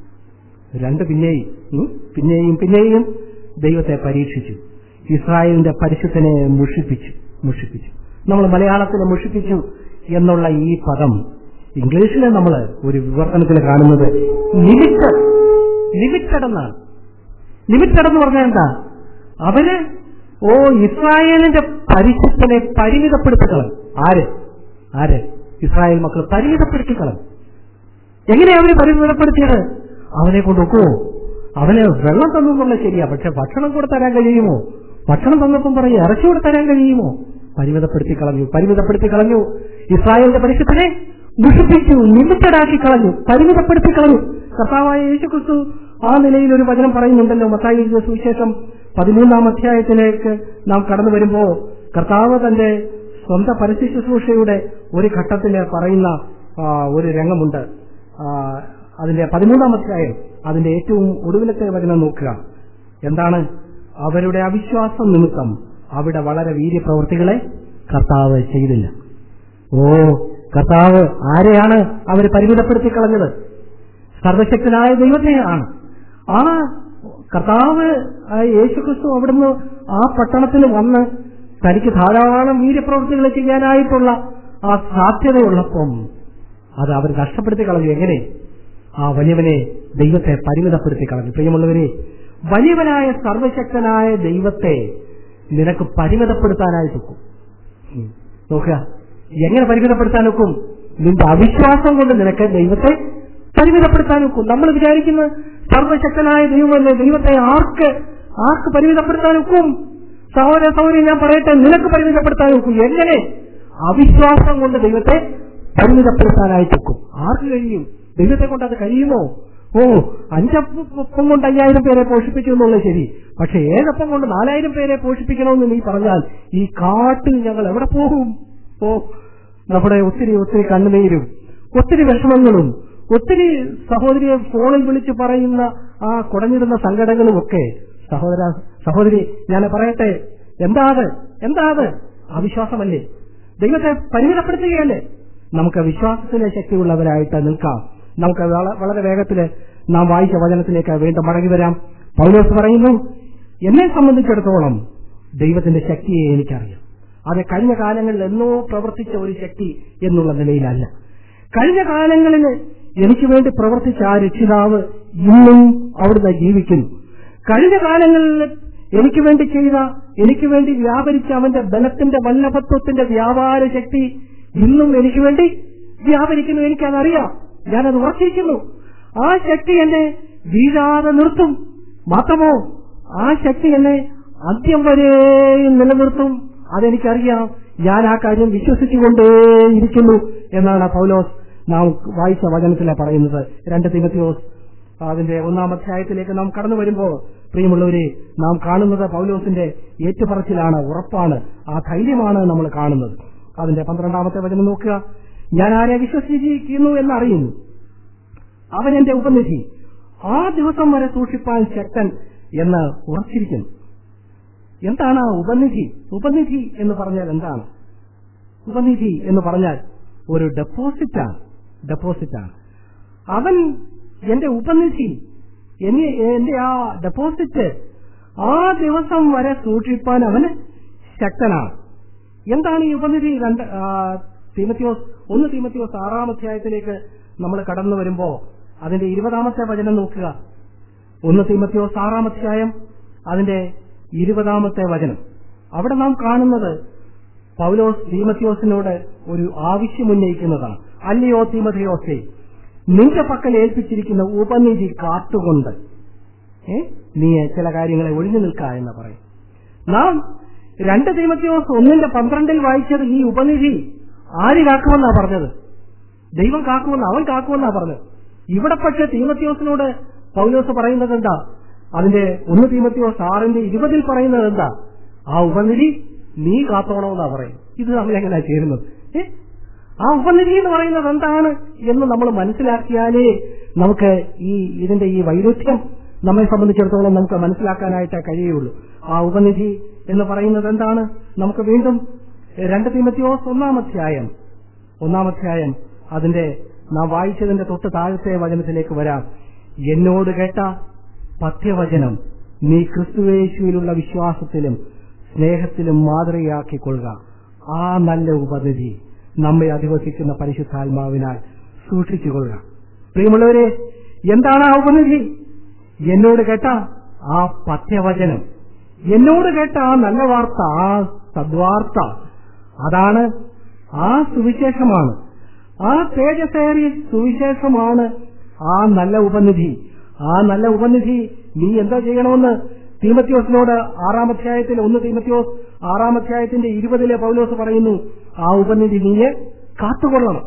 രണ്ട് പിന്നെയും ഉം, പിന്നെയും പിന്നെയും ദൈവത്തെ പരീക്ഷിച്ചു ഇസ്രായേലിന്റെ പരിശുദ്ധനെ മുഷിപ്പിച്ചു മുഷിപ്പിച്ചു നമ്മൾ മലയാളത്തിൽ മുഷിപ്പിച്ചു എന്നുള്ള ഈ പദം ഇംഗ്ലീഷിലെ നമ്മൾ ഒരു വിവർത്തനത്തിൽ കാണുന്നത് ലിമിറ്റഡ് ലിമിറ്റഡ് എന്നാണ് ലിമിറ്റഡ് എന്ന് പറഞ്ഞാൽ എന്താ അവര് ഓ ഇസ്രായേലിന്റെ പരിശുദ്ധനെ പരിമിതപ്പെടുത്തിക്കളഞ്ഞു ആര് ആര് ഇസ്രായേൽ മക്കൾ പരിമിതപ്പെടുത്തിക്കളഞ്ഞു എങ്ങനെയാ അവര് പരിമിതപ്പെടുത്തിയത് അവനെ കൊണ്ടൊക്കോ അവന് വെള്ളം തന്നു എന്നുള്ളത് ശരിയാ പക്ഷെ ഭക്ഷണം കൂടെ തരാൻ കഴിയുമോ ഭക്ഷണം തന്നപ്പം പറയും ഇറച്ചി കൂടെ തരാൻ കഴിയുമോ പരിമിതപ്പെടുത്തി കളഞ്ഞു പരിമിതപ്പെടുത്തി കളഞ്ഞു ഇസ്രായേലിന്റെ പരിശുദ്ധനെ ദുഷിപ്പിച്ചു ലിമിറ്റഡാക്കി കളഞ്ഞു പരിമിതപ്പെടുത്തി കളഞ്ഞു കർത്താവായ യേശു ക്രിസ്തു ആ നിലയിൽ ഒരു വചനം പറയുന്നുണ്ടല്ലോ മത്തായി എഴുതിയ സുവിശേഷം പതിമൂന്നാം അധ്യായത്തിലേക്ക് നാം കടന്നു വരുമ്പോ കർത്താവ് തന്റെ സ്വന്തം പരസ്യ ശുശ്രൂഷയുടെ ഒരു ഘട്ടത്തില് പറയുന്ന ആ, ഒരു രംഗമുണ്ട് ആ, അതിന്റെ പതിമൂന്നാം അധ്യായം അതിന്റെ ഏറ്റവും ഒടുവിലത്തെ വചനം നോക്കുക എന്താണ് അവരുടെ അവിശ്വാസം നിമിത്തം അവിടെ വളരെ വീര്യപ്രവൃത്തികളെ കർത്താവ് ചെയ്തില്ല ഓ കർത്താവ് ആരെയാണ് അവർ പരിമിതപ്പെടുത്തി കളഞ്ഞത് സർവശക്തനായ ദൈവത്തെയാണ് ആ കർത്താവ് ആ യേശുക്രിസ്തു അവിടുന്ന് ആ പട്ടണത്തിൽ വന്ന് തനിക്ക് ധാരാളം വീര്യപ്രവൃത്തികൾ ചെയ്യാനായിട്ടുള്ള ആ സാധ്യതയുള്ളപ്പം അത് അവർ നഷ്ടപ്പെടുത്തി കളഞ്ഞു എങ്ങനെ ആ വലിയവനെ ദൈവത്തെ പരിമിതപ്പെടുത്തി കളഞ്ഞു പ്രിയമുള്ളവരെ വലിയവനായ സർവശക്തനായ ദൈവത്തെ നിനക്ക് പരിമിതപ്പെടുത്താനായിട്ട് ഒക്കും ഉം. നോക്കുക എങ്ങനെ പരിമിതപ്പെടുത്താൻ ഒക്കും നിന്റെ അവിശ്വാസം കൊണ്ട് നിനക്ക് ദൈവത്തെ പരിമിതപ്പെടുത്താൻ ഒക്കും നമ്മൾ വിചാരിക്കുന്ന സർവശക്തനായ ദൈവമല്ലേ ദൈവത്തെ ആർക്ക് ആർക്ക് പരിമിതപ്പെടുത്താൻ ഒക്കും സഹോദര സഹോദരി ഞാൻ പറയട്ടെ നിനക്ക് പരിമിതപ്പെടുത്താൻ ഒക്കും എങ്ങനെ അവിശ്വാസം കൊണ്ട് ദൈവത്തെ പരിമിതപ്പെടുത്താനായിട്ട് ഒക്കും ആർക്ക് കഴിയും ദൈവത്തെ കൊണ്ട് അത് കഴിയുമോ ഓ അഞ്ചപ്പം കൊണ്ട് അയ്യായിരം പേരെ പോഷിപ്പിച്ചു എന്നുള്ളത് ശരി പക്ഷെ ഏഴപ്പം കൊണ്ട് നാലായിരം പേരെ പോഷിപ്പിക്കണമെന്ന് നീ പറഞ്ഞാൽ ഈ കാട്ടിൽ ഞങ്ങൾ എവിടെ പോകും ഓ നമ്മുടെ ഒത്തിരി ഒത്തിരി കണ്ണുനീരും ഒത്തിരി വിഷമങ്ങളും ഒത്തിരി സഹോദരിയെ ഫോണിൽ വിളിച്ച് പറയുന്ന ആ കുടഞ്ഞിടുന്ന സങ്കടങ്ങളും ഒക്കെ സഹോദര സഹോദരി ഞാൻ പറയട്ടെ എന്താ അത് എന്താ അത് അവിശ്വാസമല്ലേ ദൈവത്തെ പരിമിതപ്പെടുത്തുകയല്ലേ നമുക്ക് വിശ്വാസത്തിലെ ശക്തിയുള്ളവരായിട്ട് നിൽക്കാം നമുക്ക് വള- വളരെ വേഗത്തിൽ നാം വായിച്ച വചനത്തിലേക്ക് വീണ്ടും മടങ്ങി വരാം പൗലോസ് പറയുന്നു എന്നെ സംബന്ധിച്ചിടത്തോളം ദൈവത്തിന്റെ ശക്തിയെ എനിക്കറിയാം അത് കഴിഞ്ഞ കാലങ്ങളിൽ എന്നോ പ്രവർത്തിച്ച ഒരു ശക്തി എന്നുള്ള നിലയിലല്ല കഴിഞ്ഞ കാലങ്ങളിൽ എനിക്ക് വേണ്ടി പ്രവർത്തിച്ച ആ രക്ഷിതാവ് ഇന്നും അവിടുന്ന് ജീവിക്കുന്നു കഴിഞ്ഞ കാലങ്ങളിൽ എനിക്ക് വേണ്ടി ചെയ്ത എനിക്ക് വേണ്ടി വ്യാപരിച്ച അവന്റെ ബലത്തിന്റെ വല്ലഭത്വത്തിന്റെ വ്യാപാര ശക്തി ഇന്നും എനിക്ക് വേണ്ടി വ്യാപരിക്കുന്നു എനിക്കതറിയാം ഞാനത് ഉറച്ചിരിക്കുന്നു ആ ശക്തി എന്നെ വീഴാതെ നിർത്തും മാത്രമോ ആ ശക്തി എന്നെ അന്ത്യം വരെയും നിലനിർത്തും അതെനിക്കറിയാം ഞാൻ ആ കാര്യം വിശ്വസിച്ചുകൊണ്ടേയിരിക്കുന്നു എന്നാണ് പൗലോസ് നാം വായിച്ച വചനത്തിലെ പറയുന്നത് രണ്ട് തിമത്തിയോസ് അതിന്റെ ഒന്നാം അധ്യായത്തിലേക്ക് നാം കടന്നു വരുമ്പോൾ പ്രിയമുള്ളവരെ നാം കാണുന്നത് പൗലോസിന്റെ ഏറ്റുപറച്ചിലാണ് ഉറപ്പാണ് ആ ധൈര്യമാണ് നമ്മൾ കാണുന്നത് അതിന്റെ പന്ത്രണ്ടാമത്തെ വചനം നോക്കുക ഞാൻ ആരെ വിശ്വസിച്ചിരിക്കുന്നു എന്നറിയുന്നു അവൻ എന്റെ ഉപനിധി ആ ദിവസം വരെ സൂക്ഷിപ്പാൻ ശക്തൻ എന്ന് ഉറച്ചിരിക്കുന്നു എന്താണ് ആ ഉപനിധി ഉപനിധി എന്ന് പറഞ്ഞാൽ എന്താണ് ഉപനിധി എന്ന് പറഞ്ഞാൽ ഒരു ഡെപ്പോസിറ്റാണ് ഡെപ്പോസിറ്റാണ് അവൻ എന്റെ ഉപനിധി എന്നെ എന്റെ ആ ഡെപ്പോസിറ്റ് ആ ദിവസം വരെ സൂക്ഷിപ്പാൻ അവന് ശക്തനാണ് എന്താണ് ഈ ഉപനിധി രണ്ട് ആ, തീമത്തിയോസ് ഒന്ന് തീമത്തിയോസ് ആറാം അധ്യായത്തിലേക്ക് നമ്മൾ കടന്നു വരുമ്പോ അതിന്റെ ഇരുപതാമത്തെ വചനം നോക്കുക ഒന്ന് തീമത്തിയോസ് ആറാം അധ്യായം അതിന്റെ ഇരുപതാമത്തെ വചനം അവിടെ നാം കാണുന്നത് പൗലോസ് തീമത്തിയോസിനോട് ഒരു ആവശ്യമുന്നയിക്കുന്നതാണ് അല്ലയോ തീമത്തിയോസേ നിന്റെ പക്കൽ ഏൽപ്പിച്ചിരിക്കുന്ന ഉപനിധി കാത്തുകൊണ്ട് ഏ, നീ ചില കാര്യങ്ങളെ ഒഴിഞ്ഞു നിൽക്ക എന്ന് പറയും നാം രണ്ട് തീമത്തിയോസ് ഒന്നിന്റെ പന്ത്രണ്ടിൽ വായിച്ചത് ഈ ഉപനിധി ആര് കാക്കുമെന്നാ പറഞ്ഞത് ദൈവം കാക്കുമെന്ന് അവൻ കാക്കുമെന്നാ പറഞ്ഞത് ഇവിടെ പക്ഷെ തീമത്തിയോസിനോട് പൗലോസ് പറയുന്നത് എന്താ അതിന്റെ ഒന്ന് തീമത്തിയോസ് ആറിന്റെ ഇരുപതിൽ പറയുന്നത് എന്താ ആ ഉപനിധി നീ കാത്തോണമെന്നാ പറയും ഇത് നമ്മൾ എങ്ങനെയാ ചേരുന്നത് ഏ? ആ ഉപനിധി എന്ന് പറയുന്നത് എന്താണ് എന്ന് നമ്മൾ മനസ്സിലാക്കിയാലേ നമുക്ക് ഈ ഇതിന്റെ ഈ വൈരുദ്ധ്യം നമ്മെ സംബന്ധിച്ചിടത്തോളം നമുക്ക് മനസ്സിലാക്കാനായിട്ട് കഴിയുള്ളൂ ആ ഉപനിധി എന്ന് പറയുന്നത് എന്താണ് നമുക്ക് വീണ്ടും രണ്ട് തീമത്തിയോസ് ഒന്നാം അധ്യായം ഒന്നാം അധ്യായം അതിന്റെ നാം വായിച്ചതിന്റെ തൊട്ട് താഴത്തെ വചനത്തിലേക്ക് വരാം എന്നോട് കേട്ട പഥ്യവചനം നീ ക്രിസ്തുവേശുവിലുള്ള വിശ്വാസത്തിലും സ്നേഹത്തിലും മാതൃകയാക്കിക്കൊള്ളുക ആ നല്ല ഉപനിധി നമ്മെ അധിവസിക്കുന്ന പരിശുദ്ധാത്മാവിനാൽ സൂക്ഷിച്ചുകൊള്ളുക പ്രിയമുള്ളവരെ എന്താണ് ആ ഉപനിധി എന്നോട് കേട്ട ആ പഥ്യവചനം എന്നോട് കേട്ട ആ നല്ല വാർത്ത ആ സദ്വാർത്ത അതാണ് ആ സുവിശേഷമാണ് ആ തേജസ്സേറിയ സുവിശേഷമാണ് ആ നല്ല ഉപനിധി ആ നല്ല ഉപനിധി നീ എന്താ ചെയ്യണമെന്ന് തീമത്യോസിനോട് ആറാം അധ്യായത്തിൽ ഒന്ന് തീമത്യോസ് ആറാം അധ്യായത്തിന്റെ ഇരുപതിലെ പൗലോസ് പറയുന്നു ആ ഉപനിധി നീയെ കാത്തുകൊള്ളണം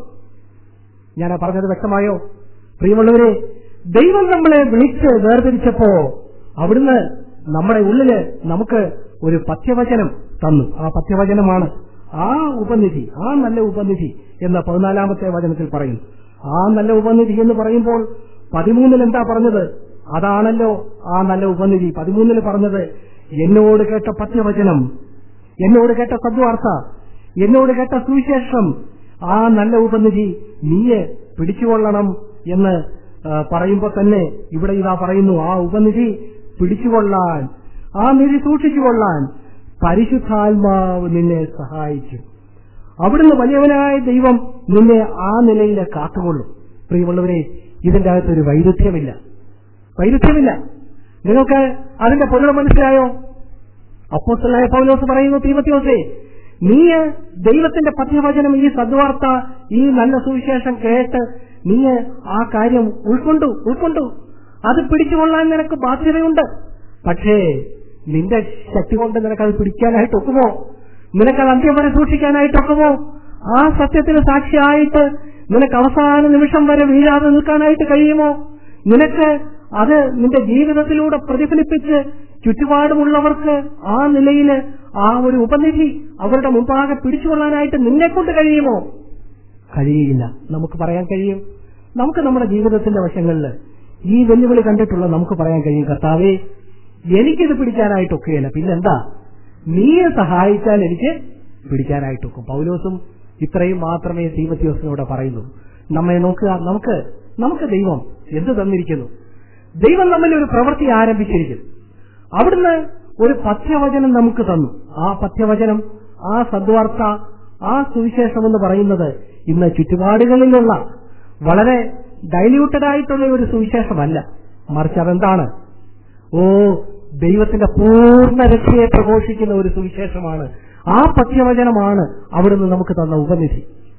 ഞാൻ ആ പറഞ്ഞത് വ്യക്തമായോ പ്രിയമുള്ളവരെ ദൈവം നമ്മളെ വിളിച്ച് വേർതിരിച്ചപ്പോ അവിടുന്ന് നമ്മുടെ ഉള്ളില് നമുക്ക് ഒരു പഥ്യവചനം തന്നു ആ പഥ്യവചനമാണ് ആ ഉപനിധി ആ നല്ല ഉപനിധി എന്ന പതിനാലാമത്തെ വചനത്തിൽ പറയുന്നു ആ നല്ല ഉപനിധി എന്ന് പറയുമ്പോൾ പതിമൂന്നിൽ എന്താ പറഞ്ഞത് അതാണല്ലോ ആ നല്ല ഉപനിധി പതിമൂന്നിൽ പറഞ്ഞത് എന്നോട് കേട്ട പഥ്യവചനം എന്നോട് കേട്ട സദ്വാർത്ത എന്നോട് കേട്ട സുവിശേഷം ആ നല്ല ഉപനിധി നീയെ പിടിച്ചുകൊള്ളണം എന്ന് ആ, പറയുമ്പോൾ തന്നെ ഇവിടെ ഇതാ പറയുന്നു ആ ഉപനിധി പിടിച്ചുകൊള്ളാൻ ആ നിധി സൂക്ഷിച്ചുകൊള്ളാൻ പരിശുദ്ധാത്മാവ് നിന്നെ സഹായിക്കും അവിടുന്ന് വലിയവനായ ദൈവം നിന്നെ ആ നിലയിൽ കാത്തുകൊള്ളും പ്രിയമുള്ളവരെ ഇതിന്റെ അകത്തൊരു വൈരുദ്ധ്യമില്ല വൈരുദ്ധ്യമില്ല നിങ്ങൾക്ക് അതിന്റെ പൊരുൾ മനസ്സിലായോ അപ്പോസ്തലനായ പൗലോസ് പറയുന്നു തീമത്യോസേ നീ ദൈവത്തിന്റെ പഥ്യവചനം ഈ സദ്വാർത്ത ഈ നല്ല സുവിശേഷം കേട്ട് നീ ആ കാര്യം ഉൾക്കൊണ്ടു ഉൾക്കൊണ്ടു അത് പിടിച്ചുകൊള്ളാൻ നിനക്ക് ബാധ്യതയുണ്ട് പക്ഷേ നിന്റെ ശക്തി കൊണ്ട് നിനക്കത് പിടിക്കാനായിട്ട് ഒക്കുമോ നിനക്കത് അന്ത്യം വരെ സൂക്ഷിക്കാനായിട്ട് ഒക്കുമോ ആ സത്യത്തിന് സാക്ഷിയായിട്ട് നിനക്ക് അവസാന നിമിഷം വരെ വീഴാതെ നിൽക്കാനായിട്ട് കഴിയുമോ നിനക്ക് അത് നിന്റെ ജീവിതത്തിലൂടെ പ്രതിഫലിപ്പിച്ച് ചുറ്റുപാടുമുള്ളവർക്ക് ആ നിലയിൽ ആ ഒരു ഉപനിധി അവരുടെ മുമ്പാകെ പിടിച്ചുകൊള്ളാനായിട്ട് നിന്നെ കൊണ്ട് കഴിയുമോ കഴിയില്ല നമുക്ക് പറയാൻ കഴിയും നമുക്ക് നമ്മുടെ ജീവിതത്തിന്റെ വശങ്ങളിൽ ഈ വെല്ലുവിളി കണ്ടിട്ടുള്ള നമുക്ക് പറയാൻ കഴിയും കർത്താവേ എനിക്കിത് പിടിക്കാനായിട്ടൊക്കെയല്ല പിന്നെന്താ നീ സഹായിച്ചാൽ എനിക്ക് പിടിക്കാനായിട്ടൊക്കും പൗലോസും ഇത്രയും മാത്രമേ തീമത്യോസിനോട് പറയുന്നു നമ്മെ നോക്കുക നമുക്ക് നമുക്ക് ദൈവം എന്ത് തന്നിരിക്കുന്നു ദൈവം നമ്മിൽ ഒരു പ്രവൃത്തി ആരംഭിച്ചിരിക്കുന്നു അവിടുന്ന് ഒരു പഥ്യവചനം നമുക്ക് തന്നു ആ പഥ്യവചനം ആ സദ്വാർത്ത ആ സുവിശേഷം എന്ന് പറയുന്നത് ഇന്ന് ചുറ്റുപാടുകളിലുള്ള വളരെ ഡൈല്യൂട്ടഡ് ആയിട്ടുള്ള ഒരു സുവിശേഷമല്ല മറിച്ച് അതെന്താണ് ഓ ദൈവത്തിന്റെ പൂർണ്ണ രക്ഷയെ പ്രഘോഷിക്കുന്ന ഒരു സുവിശേഷമാണ് ആ പഥ്യവചനമാണ് അവിടുന്ന് നമുക്ക് തന്ന ഉപനിധി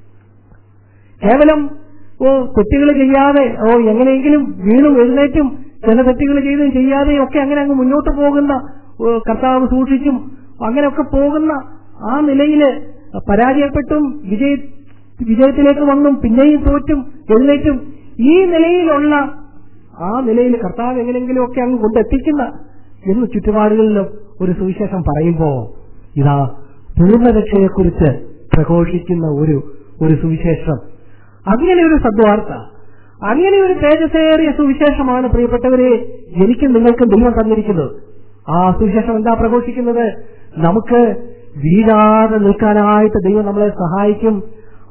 കേവലം ഓ തെറ്റുകൾ ചെയ്യാതെ ഓ എങ്ങനെയെങ്കിലും വീണും എഴുന്നേറ്റും ചില തെറ്റുകൾ ചെയ്തും ചെയ്യാതെയും ഒക്കെ അങ്ങനെ അങ്ങ് മുന്നോട്ട് പോകുന്ന ഓ, കർത്താവ് സൂക്ഷിച്ചും അങ്ങനെയൊക്കെ പോകുന്ന ആ നിലയില് പരാജയപ്പെട്ടും വിജയ വിജയത്തിലേക്ക് വന്നും പിന്നെയും തോറ്റും എഴുന്നേറ്റും ഈ നിലയിലുള്ള ആ നിലയിൽ കർത്താവ് എങ്ങനെയെങ്കിലും ഒക്കെ അങ്ങ് കൊണ്ടെത്തിക്കുന്ന എന്ന് ചുറ്റുപാടുകളിലും ഒരു സുവിശേഷം പറയുമ്പോ ഇതാ പൂർണ്ണരക്ഷയെക്കുറിച്ച് പ്രഘോഷിക്കുന്ന ഒരു ഒരു സുവിശേഷം അങ്ങനെ ഒരു സദ്വാർത്ത അങ്ങനെ ഒരു തേജസ്സേറിയ സുവിശേഷമാണ് പ്രിയപ്പെട്ടവരെ എനിക്കും നിങ്ങൾക്കും ദൈവം തന്നിരിക്കുന്നത് ആ സുവിശേഷം എന്താ പ്രഘോഷിക്കുന്നത് നമുക്ക് വീഴാതെ നിൽക്കാനായിട്ട് ദൈവം നമ്മളെ സഹായിക്കും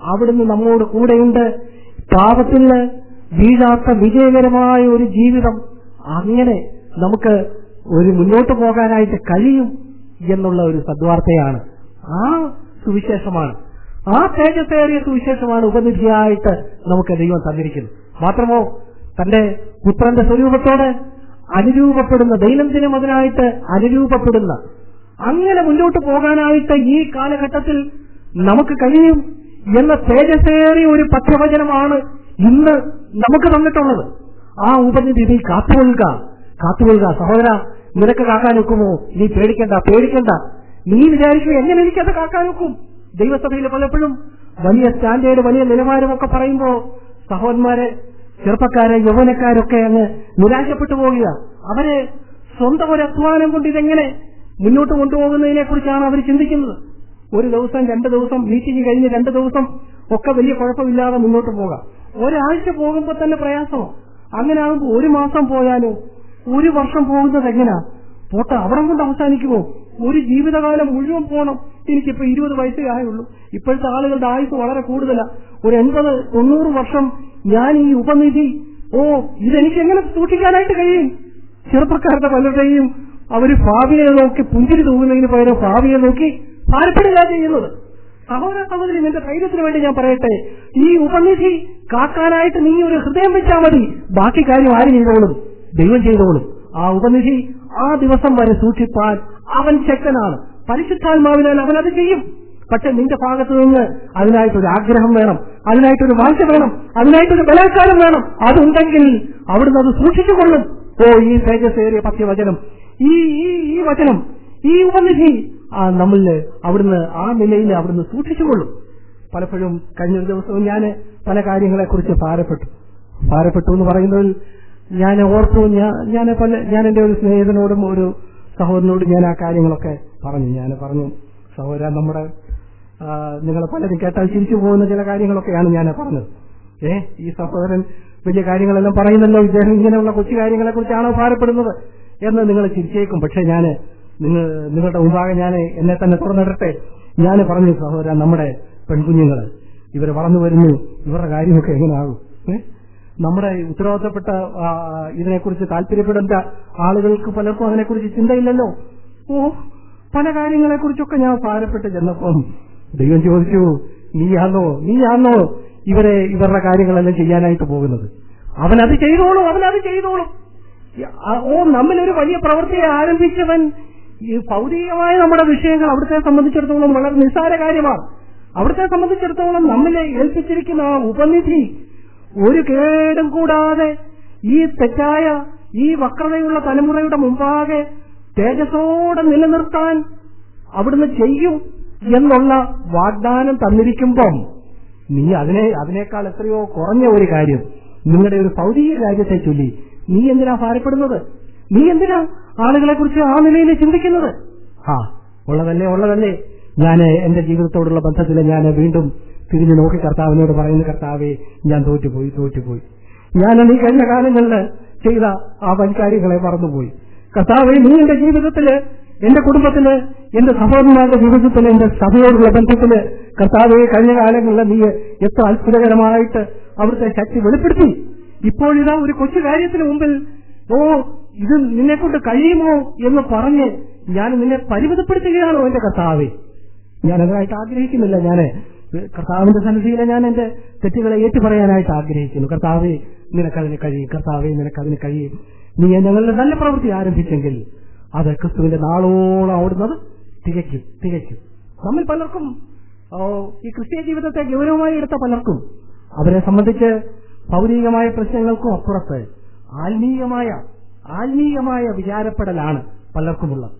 അവിടുന്ന് നമ്മോട് കൂടെയുണ്ട് പാപത്തിൽ നിന്ന് വീഴാത്ത വിജയകരമായ ഒരു ജീവിതം അങ്ങനെ നമുക്ക് ഒരു മുന്നോട്ട് പോകാനായിട്ട് കഴിയും എന്നുള്ള ഒരു സദ്വാർത്തയാണ് ആ സുവിശേഷമാണ് ആ തേജസ്സേറിയ സുവിശേഷമാണ് ഉപനിധിയായിട്ട് നമുക്ക് ദൈവം തന്നിരിക്കുന്നത് മാത്രമോ തന്റെ പുത്രന്റെ സ്വരൂപത്തോട് അനുരൂപപ്പെടുന്ന ദൈനംദിനം അതിനായിട്ട് അനുരൂപപ്പെടുന്ന അങ്ങനെ മുന്നോട്ട് പോകാനായിട്ട് ഈ കാലഘട്ടത്തിൽ നമുക്ക് കഴിയും എന്ന തേജസ്സേറിയ ഒരു പഥ്യവചനമാണ് ഇന്ന് നമുക്ക് തന്നിട്ടുള്ളത് ആ ഉപനിധി നീ കാത്തുകൊള്ളുക കാത്തുകൊള്ളുക സഹോദര നിനക്ക് കാക്കാൻ ഒക്കുമോ നീ പേടിക്കണ്ട പേടിക്കണ്ട നീ വിചാരിക്കും എങ്ങനെ എനിക്കത് കാക്കാൻ ഒക്കും ദൈവസഭയിൽ പലപ്പോഴും വലിയ സ്റ്റാൻഡേർഡ് വലിയ നിലവാരമൊക്കെ പറയുമ്പോ സഹോദരന്മാരെ ചെറുപ്പക്കാരെ യൗവനക്കാരൊക്കെ അങ്ങ് നിരാശപ്പെട്ടു പോവുക അവര് സ്വന്തം ഒരു അധ്വാനം കൊണ്ട് ഇതെങ്ങനെ മുന്നോട്ട് കൊണ്ടുപോകുന്നതിനെ കുറിച്ചാണ് അവർ ചിന്തിക്കുന്നത് ഒരു ദിവസം രണ്ട് ദിവസം മീറ്റിംഗ് കഴിഞ്ഞ് രണ്ട് ദിവസം ഒക്കെ വലിയ കുഴപ്പമില്ലാതെ മുന്നോട്ട് പോകാം ഒരാഴ്ച പോകുമ്പോൾ തന്നെ പ്രയാസമോ അങ്ങനെ ആകുമ്പോൾ ഒരു മാസം പോയാലോ ഒരു വർഷം പോകുന്നത് എങ്ങനെയാ പോട്ടെ അവിടെ കൊണ്ട് അവസാനിക്കുമോ ഒരു ജീവിതകാലം മുഴുവൻ പോകണം എനിക്കിപ്പോ ഇരുപത് വയസ്സേ ആയുള്ളൂ ഇപ്പോഴത്തെ ആളുകളുടെ ആയുസ് വളരെ കൂടുതലാ ഒരു എൺപത് തൊണ്ണൂറ് വർഷം ഞാൻ ഈ ഉപനിധി ഓ ഇതെനിക്ക് എങ്ങനെ സൂക്ഷിക്കാനായിട്ട് കഴിയും ചെറുപ്പക്കാരുടെ പലരുടെയും അവര് ഭാവിയെ നോക്കി പുഞ്ചിരി തൂകുന്നതിന് പകരം ഭാവിയെ നോക്കി ഭാരപ്പെടുക ചെയ്യുന്നത് സഹോദര സഹോദരി നിന്റെ ധൈര്യത്തിന് വേണ്ടി ഞാൻ പറയട്ടെ ഈ ഉപനിധി കാക്കാനായിട്ട് നീ ഒരു ഹൃദയം വെച്ചാൽ മതി ബാക്കി കാര്യം ആര് ചെയ്തോളും ദൈവം ചെയ്തോളും ആ ഉപനിധി ആ ദിവസം വരെ സൂക്ഷിപ്പാൻ അവൻ ശക്തനാണ് പരിശുദ്ധാത്മാവിനാൽ അവൻ അത് ചെയ്യും പക്ഷെ നിന്റെ ഭാഗത്ത് നിന്ന് അതിനായിട്ടൊരു ആഗ്രഹം വേണം അതിനായിട്ടൊരു വാഞ്ച വേണം അതിനായിട്ടൊരു ബലാത്കാരം വേണം അതുണ്ടെങ്കിൽ അവിടുന്ന് അത് സൂക്ഷിച്ചുകൊള്ളും ഓ ഈ തേജസ്സേറിയ പത്യവചനം ഈ ഈ ഈ വചനം ഈ ഉപനിധി ആ നമ്മളില് അവിടുന്ന് ആ നിലയിൽ അവിടുന്ന് സൂക്ഷിച്ചുകൊള്ളും പലപ്പോഴും കഴിഞ്ഞ ഒരു ദിവസവും ഞാൻ പല കാര്യങ്ങളെ കുറിച്ച് ഭാരപ്പെട്ടു ഭാരപ്പെട്ടു എന്ന് പറയുന്നതിൽ ഞാൻ ഓർത്തു ഞാൻ ഞാൻ പല ഞാൻ എന്റെ ഒരു സ്നേഹിതനോടും ഒരു സഹോദരനോടും ഞാൻ ആ കാര്യങ്ങളൊക്കെ പറഞ്ഞു ഞാൻ പറഞ്ഞു സഹോദര നമ്മുടെ നിങ്ങൾ പലരും കേട്ടാൽ ചിരിച്ചു പോകുന്ന ചില കാര്യങ്ങളൊക്കെയാണ് ഞാൻ പറഞ്ഞത് ഏ ഈ സഹോദരൻ വലിയ കാര്യങ്ങളെല്ലാം പറയുന്നല്ലോ ഇദ്ദേഹം ഇങ്ങനെയുള്ള കൊച്ചു കാര്യങ്ങളെ കുറിച്ചാണോ ഭാരപ്പെടുന്നത് എന്ന് നിങ്ങൾ ചിരിച്ചേക്കും പക്ഷെ ഞാൻ നിങ്ങൾ നിങ്ങളുടെ മുമ്പാകെ ഞാൻ എന്നെ തന്നെ തുറന്നിടട്ടെ ഞാൻ പറഞ്ഞു സഹോദര നമ്മുടെ പെൺകുഞ്ഞുങ്ങള് ഇവർ വളർന്നു വരുന്നു ഇവരുടെ കാര്യമൊക്കെ എങ്ങനെയാകും ഏ? നമ്മുടെ ഉത്തരവാദിത്തപ്പെട്ട ആ, ഇതിനെക്കുറിച്ച് താല്പര്യപ്പെടേണ്ട ആളുകൾക്ക് പലർക്കും അതിനെക്കുറിച്ച് ചിന്തയില്ലല്ലോ ഓ പല കാര്യങ്ങളെ കുറിച്ചൊക്കെ ഞാൻ ഭാരപ്പെട്ട് ചെന്നപ്പം ദൈവം ചോദിച്ചു നീയാണോ നീയാണോ ഇവരെ ഇവരുടെ കാര്യങ്ങളെല്ലാം ചെയ്യാനായിട്ട് പോകുന്നത് അവൻ അത് ചെയ്തോളും അവൻ അത് ചെയ്തോളും ആ- ഓ നമ്മിലൊരു വലിയ പ്രവൃത്തിയെ ആരംഭിച്ചവൻ ഈ ഭൗതികമായ നമ്മുടെ വിഷയങ്ങൾ അവിടുത്തെ സംബന്ധിച്ചിടത്തോളം വളരെ നിസ്സാര കാര്യമാണ് അവിടുത്തെ സംബന്ധിച്ചിടത്തോളം നമ്മിലെ ഏൽപ്പിച്ചിരിക്കുന്ന ആ ഉപനിധി ഒരു കേടും കൂടാതെ ഈ തെറ്റായ ഈ വക്രതയുള്ള തലമുറയുടെ മുമ്പാകെ തേജസ്സോടെ നിലനിർത്താൻ അവിടുന്ന് ചെയ്യും എന്നുള്ള വാഗ്ദാനം തന്നിരിക്കുമ്പം നീ അതിനെ അതിനേക്കാൾ എത്രയോ കുറഞ്ഞ ഒരു കാര്യം നിങ്ങളുടെ ഒരു ഭൗതിക രാജ്യത്തെ ചൊല്ലി നീ എന്തിനാ ഭാരപ്പെടുന്നത് നീ എന്തിനാ ആളുകളെ കുറിച്ച് ആ നിലയിൽ ചിന്തിക്കുന്നത് ആ ഉള്ളതല്ലേ ഉള്ളതല്ലേ ഞാൻ എന്റെ ജീവിതത്തോടുള്ള ബന്ധത്തിൽ ഞാൻ വീണ്ടും തിരിഞ്ഞു നോക്കി കർത്താവിനോട് പറയുന്ന കർത്താവെ ഞാൻ തോറ്റുപോയി തോറ്റുപോയി ഞാൻ ഈ കഴിഞ്ഞ കാലങ്ങളിൽ ചെയ്ത ആ വൻകാര്യങ്ങളെ മറന്നുപോയി കർത്താവെ നീ എന്റെ ജീവിതത്തില് എന്റെ കുടുംബത്തില് എന്റെ സഹോദരന്മാരുടെ ജീവിതത്തില് എന്റെ സഭയോടുള്ള ബന്ധത്തില് കർത്താവെ കഴിഞ്ഞ കാലങ്ങളിൽ നീ എത്ര അത്ഭുതകരമായിട്ട് അവിടുത്തെ ശക്തി വെളിപ്പെടുത്തി ഇപ്പോഴിതാ ഒരു കൊച്ചു കാര്യത്തിന് മുമ്പിൽ ഓ ഇത് നിന്നെ കൊണ്ട് കഴിയുമോ എന്ന് പറഞ്ഞ് ഞാൻ നിന്നെ പരിമിതപ്പെടുത്തുകയാണോ എന്റെ കർത്താവെ ഞാൻ അതിനായിട്ട് ആഗ്രഹിക്കുന്നില്ല ഞാൻ കർത്താവിന്റെ സന്നിധിയിലെ ഞാൻ എന്റെ തെറ്റുകളെ ഏറ്റുപറയാനായിട്ട് ആഗ്രഹിക്കുന്നു കർത്താവെ നിനക്കതിന് കഴിയും കർത്താവെ നിനക്കതിന് കഴിയും നീ ഞങ്ങളുടെ നല്ല പ്രവൃത്തി ആരംഭിച്ചെങ്കിൽ അത് ക്രിസ്തുവിന്റെ നാളോളം ഓടുന്നത് തികയ്ക്കും തികയ്ക്കും നമ്മിൽ പലർക്കും ഓ, ഈ ക്രിസ്തീയ ജീവിതത്തെ ഗൗരവമായി എടുത്ത പലർക്കും അവരെ സംബന്ധിച്ച് ഭൗതികമായ പ്രശ്നങ്ങൾക്കും അപ്പുറത്ത് ആത്മീയമായ ആത്മീയമായ വിചാരപ്പെടലാണ് പലർക്കുമുള്ളത്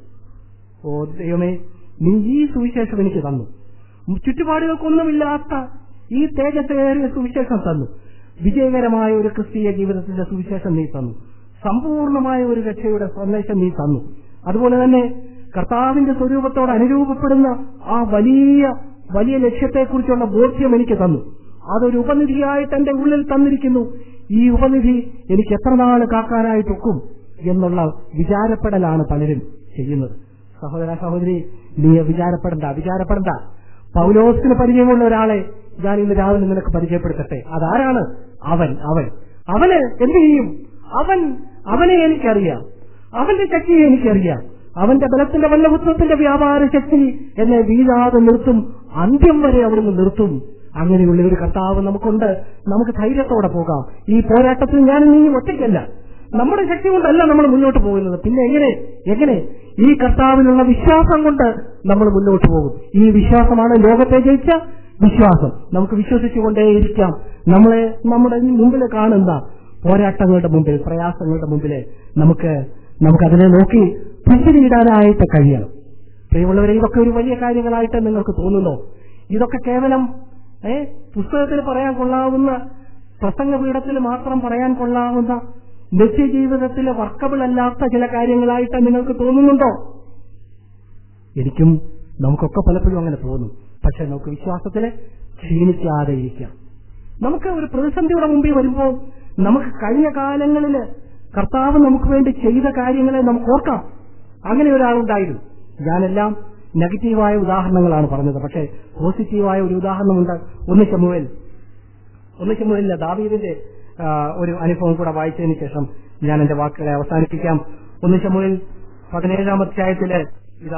ഓ ദൈവമേ നീ ഈ സുവിശേഷം എനിക്ക് തന്നു ചുറ്റുപാടുകൾക്കൊന്നുമില്ലാത്ത ഈ തേജസ്സേറിയ സുവിശേഷം തന്നു വിജയകരമായ ഒരു ക്രിസ്തീയ ജീവിതത്തിന്റെ സുവിശേഷം നീ തന്നു സമ്പൂർണമായ ഒരു രക്ഷയുടെ സന്ദേശം നീ തന്നു അതുപോലെ തന്നെ കർത്താവിന്റെ സ്വരൂപത്തോട് അനുരൂപപ്പെടുന്ന ആ വലിയ വലിയ ലക്ഷ്യത്തെക്കുറിച്ചുള്ള ബോധ്യം എനിക്ക് തന്നു അതൊരു ഉപനിധിയായിട്ട് എന്റെ ഉള്ളിൽ തന്നിരിക്കുന്നു ഈ ഉപനിധി എനിക്ക് എത്ര നാള് കാക്കാനായിട്ടൊക്കും എന്നുള്ള വിചാരപ്പെടലാണ് പലരും ചെയ്യുന്നത് സഹോദര സഹോദരി നീ വിചാരപ്പെടണ്ട വിചാരപ്പെടണ്ട പൗലോസിന് പരിചയമുള്ള ഒരാളെ ഞാൻ ഇന്ന് രാവിലെ നിനക്ക് പരിചയപ്പെടുത്തട്ടെ അതാരാണ് അവൻ അവൻ അവന് എന്ത് ചെയ്യും അവൻ അവനെ എനിക്കറിയാം അവന്റെ ശക്തിയെ എനിക്കറിയാം അവന്റെ ബലത്തിന്റെ വല്ലപുത്രത്തിന്റെ വ്യാപാര ശക്തി എന്നെ വീഴാതെ നിർത്തും അന്ത്യം വരെ അവിടുന്ന് നിർത്തും അങ്ങനെയുള്ള ഒരു കർത്താവ് നമുക്കുണ്ട് നമുക്ക് ധൈര്യത്തോടെ പോകാം ഈ പോരാട്ടത്തിൽ ഞാൻ നീ ഒറ്റയ്ക്കല്ല നമ്മുടെ ശക്തി കൊണ്ടല്ല നമ്മൾ മുന്നോട്ട് പോകുന്നത് പിന്നെ എങ്ങനെ എങ്ങനെ ഈ കർത്താവിനുള്ള വിശ്വാസം കൊണ്ട് നമ്മൾ മുന്നോട്ട് പോകും ഈ വിശ്വാസമാണ് ലോകത്തെ ജയിച്ച വിശ്വാസം നമുക്ക് വിശ്വസിച്ചുകൊണ്ടേയിരിക്കാം നമ്മളെ നമ്മുടെ മുമ്പിൽ കാണുന്ന പോരാട്ടങ്ങളുടെ മുമ്പിൽ പ്രയാസങ്ങളുടെ മുമ്പിൽ നമുക്ക് നമുക്കതിനെ നോക്കി പുഞ്ചിരിയിടാനായിട്ട് കഴിയണം പ്രിയമുള്ളവരെ ഇതൊക്കെ ഒരു വലിയ കാര്യങ്ങളായിട്ട് നിങ്ങൾക്ക് തോന്നുന്നോ ഇതൊക്കെ കേവലം ഏ പുസ്തകത്തിൽ പറയാൻ കൊള്ളാവുന്ന പ്രസംഗപീഠത്തിൽ മാത്രം പറയാൻ കൊള്ളാവുന്ന നിത്യജീവിതത്തിലെ വർക്കബിൾ അല്ലാത്ത ചില കാര്യങ്ങളായിട്ട് നിങ്ങൾക്ക് തോന്നുന്നുണ്ടോ എനിക്കും നമുക്കൊക്കെ പലപ്പോഴും അങ്ങനെ തോന്നും പക്ഷെ നമുക്ക് വിശ്വാസത്തിൽ ക്ഷീണിക്കാതെ ഇരിക്കാം നമുക്ക് ഒരു പ്രതിസന്ധിയുടെ മുമ്പിൽ വരുമ്പോൾ നമുക്ക് കഴിഞ്ഞ കാലങ്ങളിൽ കർത്താവ് നമുക്ക് വേണ്ടി ചെയ്ത കാര്യങ്ങളെ നമുക്ക് ഓർക്കാം അങ്ങനെ ഒരാളുണ്ടായിരുന്നു ഞാനെല്ലാം നെഗറ്റീവായ ഉദാഹരണങ്ങളാണ് പറഞ്ഞത് പക്ഷേ പോസിറ്റീവായ ഒരു ഉദാഹരണമുണ്ട് ഒന്ന് ചമുവൽ ഒന്ന് ചമുവലില്ല ദാവീദിന്റെ ആ, ഒരു അനുഭവം കൂടെ വായിച്ചതിന് ശേഷം ഞാൻ എന്റെ വാക്കുകളെ അവസാനിപ്പിക്കാം ഒന്ന് ചമുവൽ പതിനേഴാം അധ്യായത്തില് ഇതാ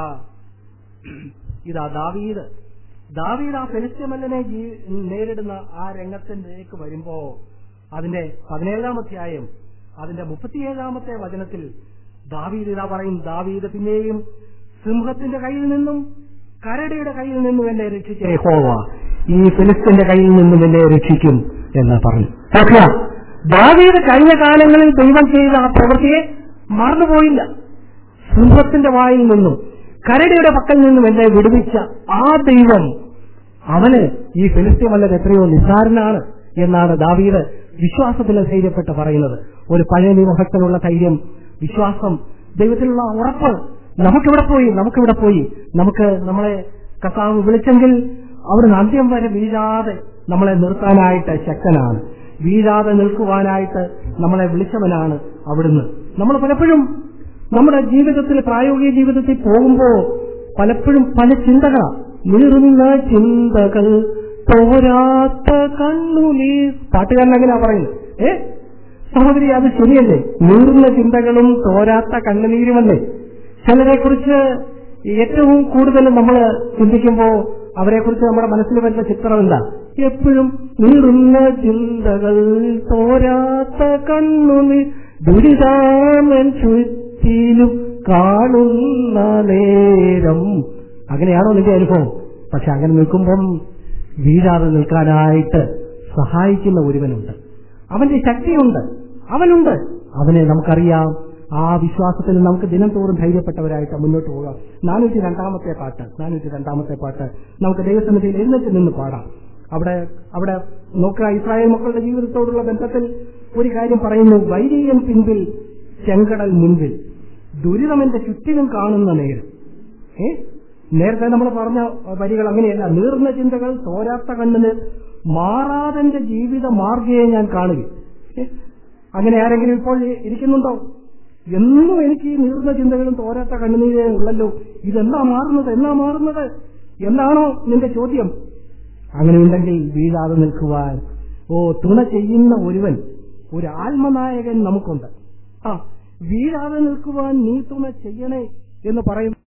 ഇതാ ദാവീദ് ദാവീദ് ആ ഫെലിസ്ത്യമല്ലനെ ജീ- നേരിടുന്ന ആ രംഗത്തിലേക്ക് വരുമ്പോ അതിന്റെ പതിനേഴാം അധ്യായം അതിന്റെ മുപ്പത്തിയേഴാമത്തെ വചനത്തിൽ ദാവീദ് ഇതാ പറയും ദാവീദ് പിന്നെയും സിംഹത്തിന്റെ കയ്യിൽ നിന്നും കരടിയുടെ കയ്യിൽ നിന്നും എന്നെ രക്ഷിച്ച യഹോവ ഈ ഫിലിസ്തീന്റെ കയ്യിൽ നിന്നും എന്നെ രക്ഷിക്കും എന്ന് പറഞ്ഞു ഓക്കെ ദാവീദ് കഴിഞ്ഞ കാലങ്ങളിൽ ദൈവം ചെയ്ത ആ പ്രവൃത്തിയെ മറന്നുപോയില്ല സിംഹത്തിന്റെ വായിൽ നിന്നും കരടിയുടെ പക്കൽ നിന്നും എന്നെ വിടുവിച്ച ആ ദൈവം അവന് ഈ ഫിലിസ്തീമല്ലൻ എത്രയോ നിസ്സാരനാണ് എന്നാണ് ദാവീദ് വിശ്വാസത്തിൽ ധൈര്യപ്പെട്ട് പറയുന്നത് ഒരു പഴയ നിയമഭക്തനുള്ള ധൈര്യം വിശ്വാസം ദൈവത്തിലുള്ള ഉറപ്പ് നമുക്കിവിടെ പോയി നമുക്കിവിടെ പോയി നമുക്ക് നമ്മളെ കർത്താവ് വിളിച്ചെങ്കിൽ അവിടുന്ന് അന്ത്യം വരെ വീഴാതെ നമ്മളെ നിർത്താനായിട്ട് ശക്തനാണ് വീഴാതെ നിൽക്കുവാനായിട്ട് നമ്മളെ വിളിച്ചവനാണ് അവിടുന്ന് നമ്മൾ പലപ്പോഴും നമ്മുടെ ജീവിതത്തിൽ പ്രായോഗിക ജീവിതത്തിൽ പോകുമ്പോ പലപ്പോഴും പല ചിന്തകൾ നീറുന്ന ചിന്തകൾ തോരാത്ത കണ്ണുനീർ പാട്ടുകാരൻ അങ്ങനെയാ പറയുന്നത് ഏ സഹോദരി അത് ശരിയല്ലേ നീറുന്ന ചിന്തകളും തോരാത്ത കണ്ണുനീരുമല്ലേ ചിലരെ കുറിച്ച് ഏറ്റവും കൂടുതൽ നമ്മൾ ചിന്തിക്കുമ്പോ അവരെ കുറിച്ച് നമ്മുടെ മനസ്സിൽ വരുന്ന ചിത്രം എന്താ എപ്പോഴും നീറുന്ന ചിന്തകൾ തോരാത്ത കണ്ണുനീർ ദുരിതാമൻ ചുറ്റിലും കാണുന്ന നേരം അങ്ങനെയാണോ നിന്റെ അനുഭവം പക്ഷെ അങ്ങനെ നിൽക്കുമ്പം വീഴാതെ നിൽക്കാനായിട്ട് സഹായിക്കുന്ന ഒരുവനുണ്ട് അവന്റെ ശക്തിയുണ്ട് അവനുണ്ട് അവനെ നമുക്കറിയാം ആ വിശ്വാസത്തിൽ നമുക്ക് ദിനം തോറും ധൈര്യപ്പെട്ടവരായിട്ട് മുന്നോട്ട് പോകാം നാനൂറ്റി രണ്ടാമത്തെ പാട്ട് നാനൂറ്റി രണ്ടാമത്തെ പാട്ട് നമുക്ക് ദൈവസന്നിധിയിൽ എഴുന്നേറ്റ് നിന്ന് പാടാം അവിടെ അവിടെ നോക്കുക ഇസ്രായേൽ മക്കളുടെ ജീവിതത്തോടുള്ള ബന്ധത്തിൽ ഒരു കാര്യം പറയുന്നു വൈരിയൻ പിൻപിൽ ചെങ്കടൽ മുൻപിൽ ദുരിതം എന്റെ ചുറ്റിലും കാണുന്ന നേരം ഏ നേരത്തെ നമ്മൾ പറഞ്ഞ വരികൾ അങ്ങനെയല്ല നീർന്ന ചിന്തകൾ തോരാത്ത കണ്ണിന് മാറാതെന്റെ ജീവിത മാർഗയെ ഞാൻ കാണുക ഏ? അങ്ങനെ ആരെങ്കിലും ഇപ്പോൾ ഇരിക്കുന്നുണ്ടോ എന്നും എനിക്ക് ഈ നീർന്ന ചിന്തകളും തോരാത്ത കണ്ണുനീരേ ഉള്ളല്ലോ ഇതെന്താ മാറുന്നത് എന്നാ മാറുന്നത് എന്താണോ നിന്റെ ചോദ്യം അങ്ങനെ ഉണ്ടെങ്കിൽ വീഴാതെ നിൽക്കുവാൻ ഓ തുണ ചെയ്യുന്ന ഒരുവൻ ഒരു ആത്മനായകൻ നമുക്കുണ്ട് ആ വീഴാതെ നിൽക്കുവാൻ നീ തുണ ചെയ്യണേ എന്ന് പറയും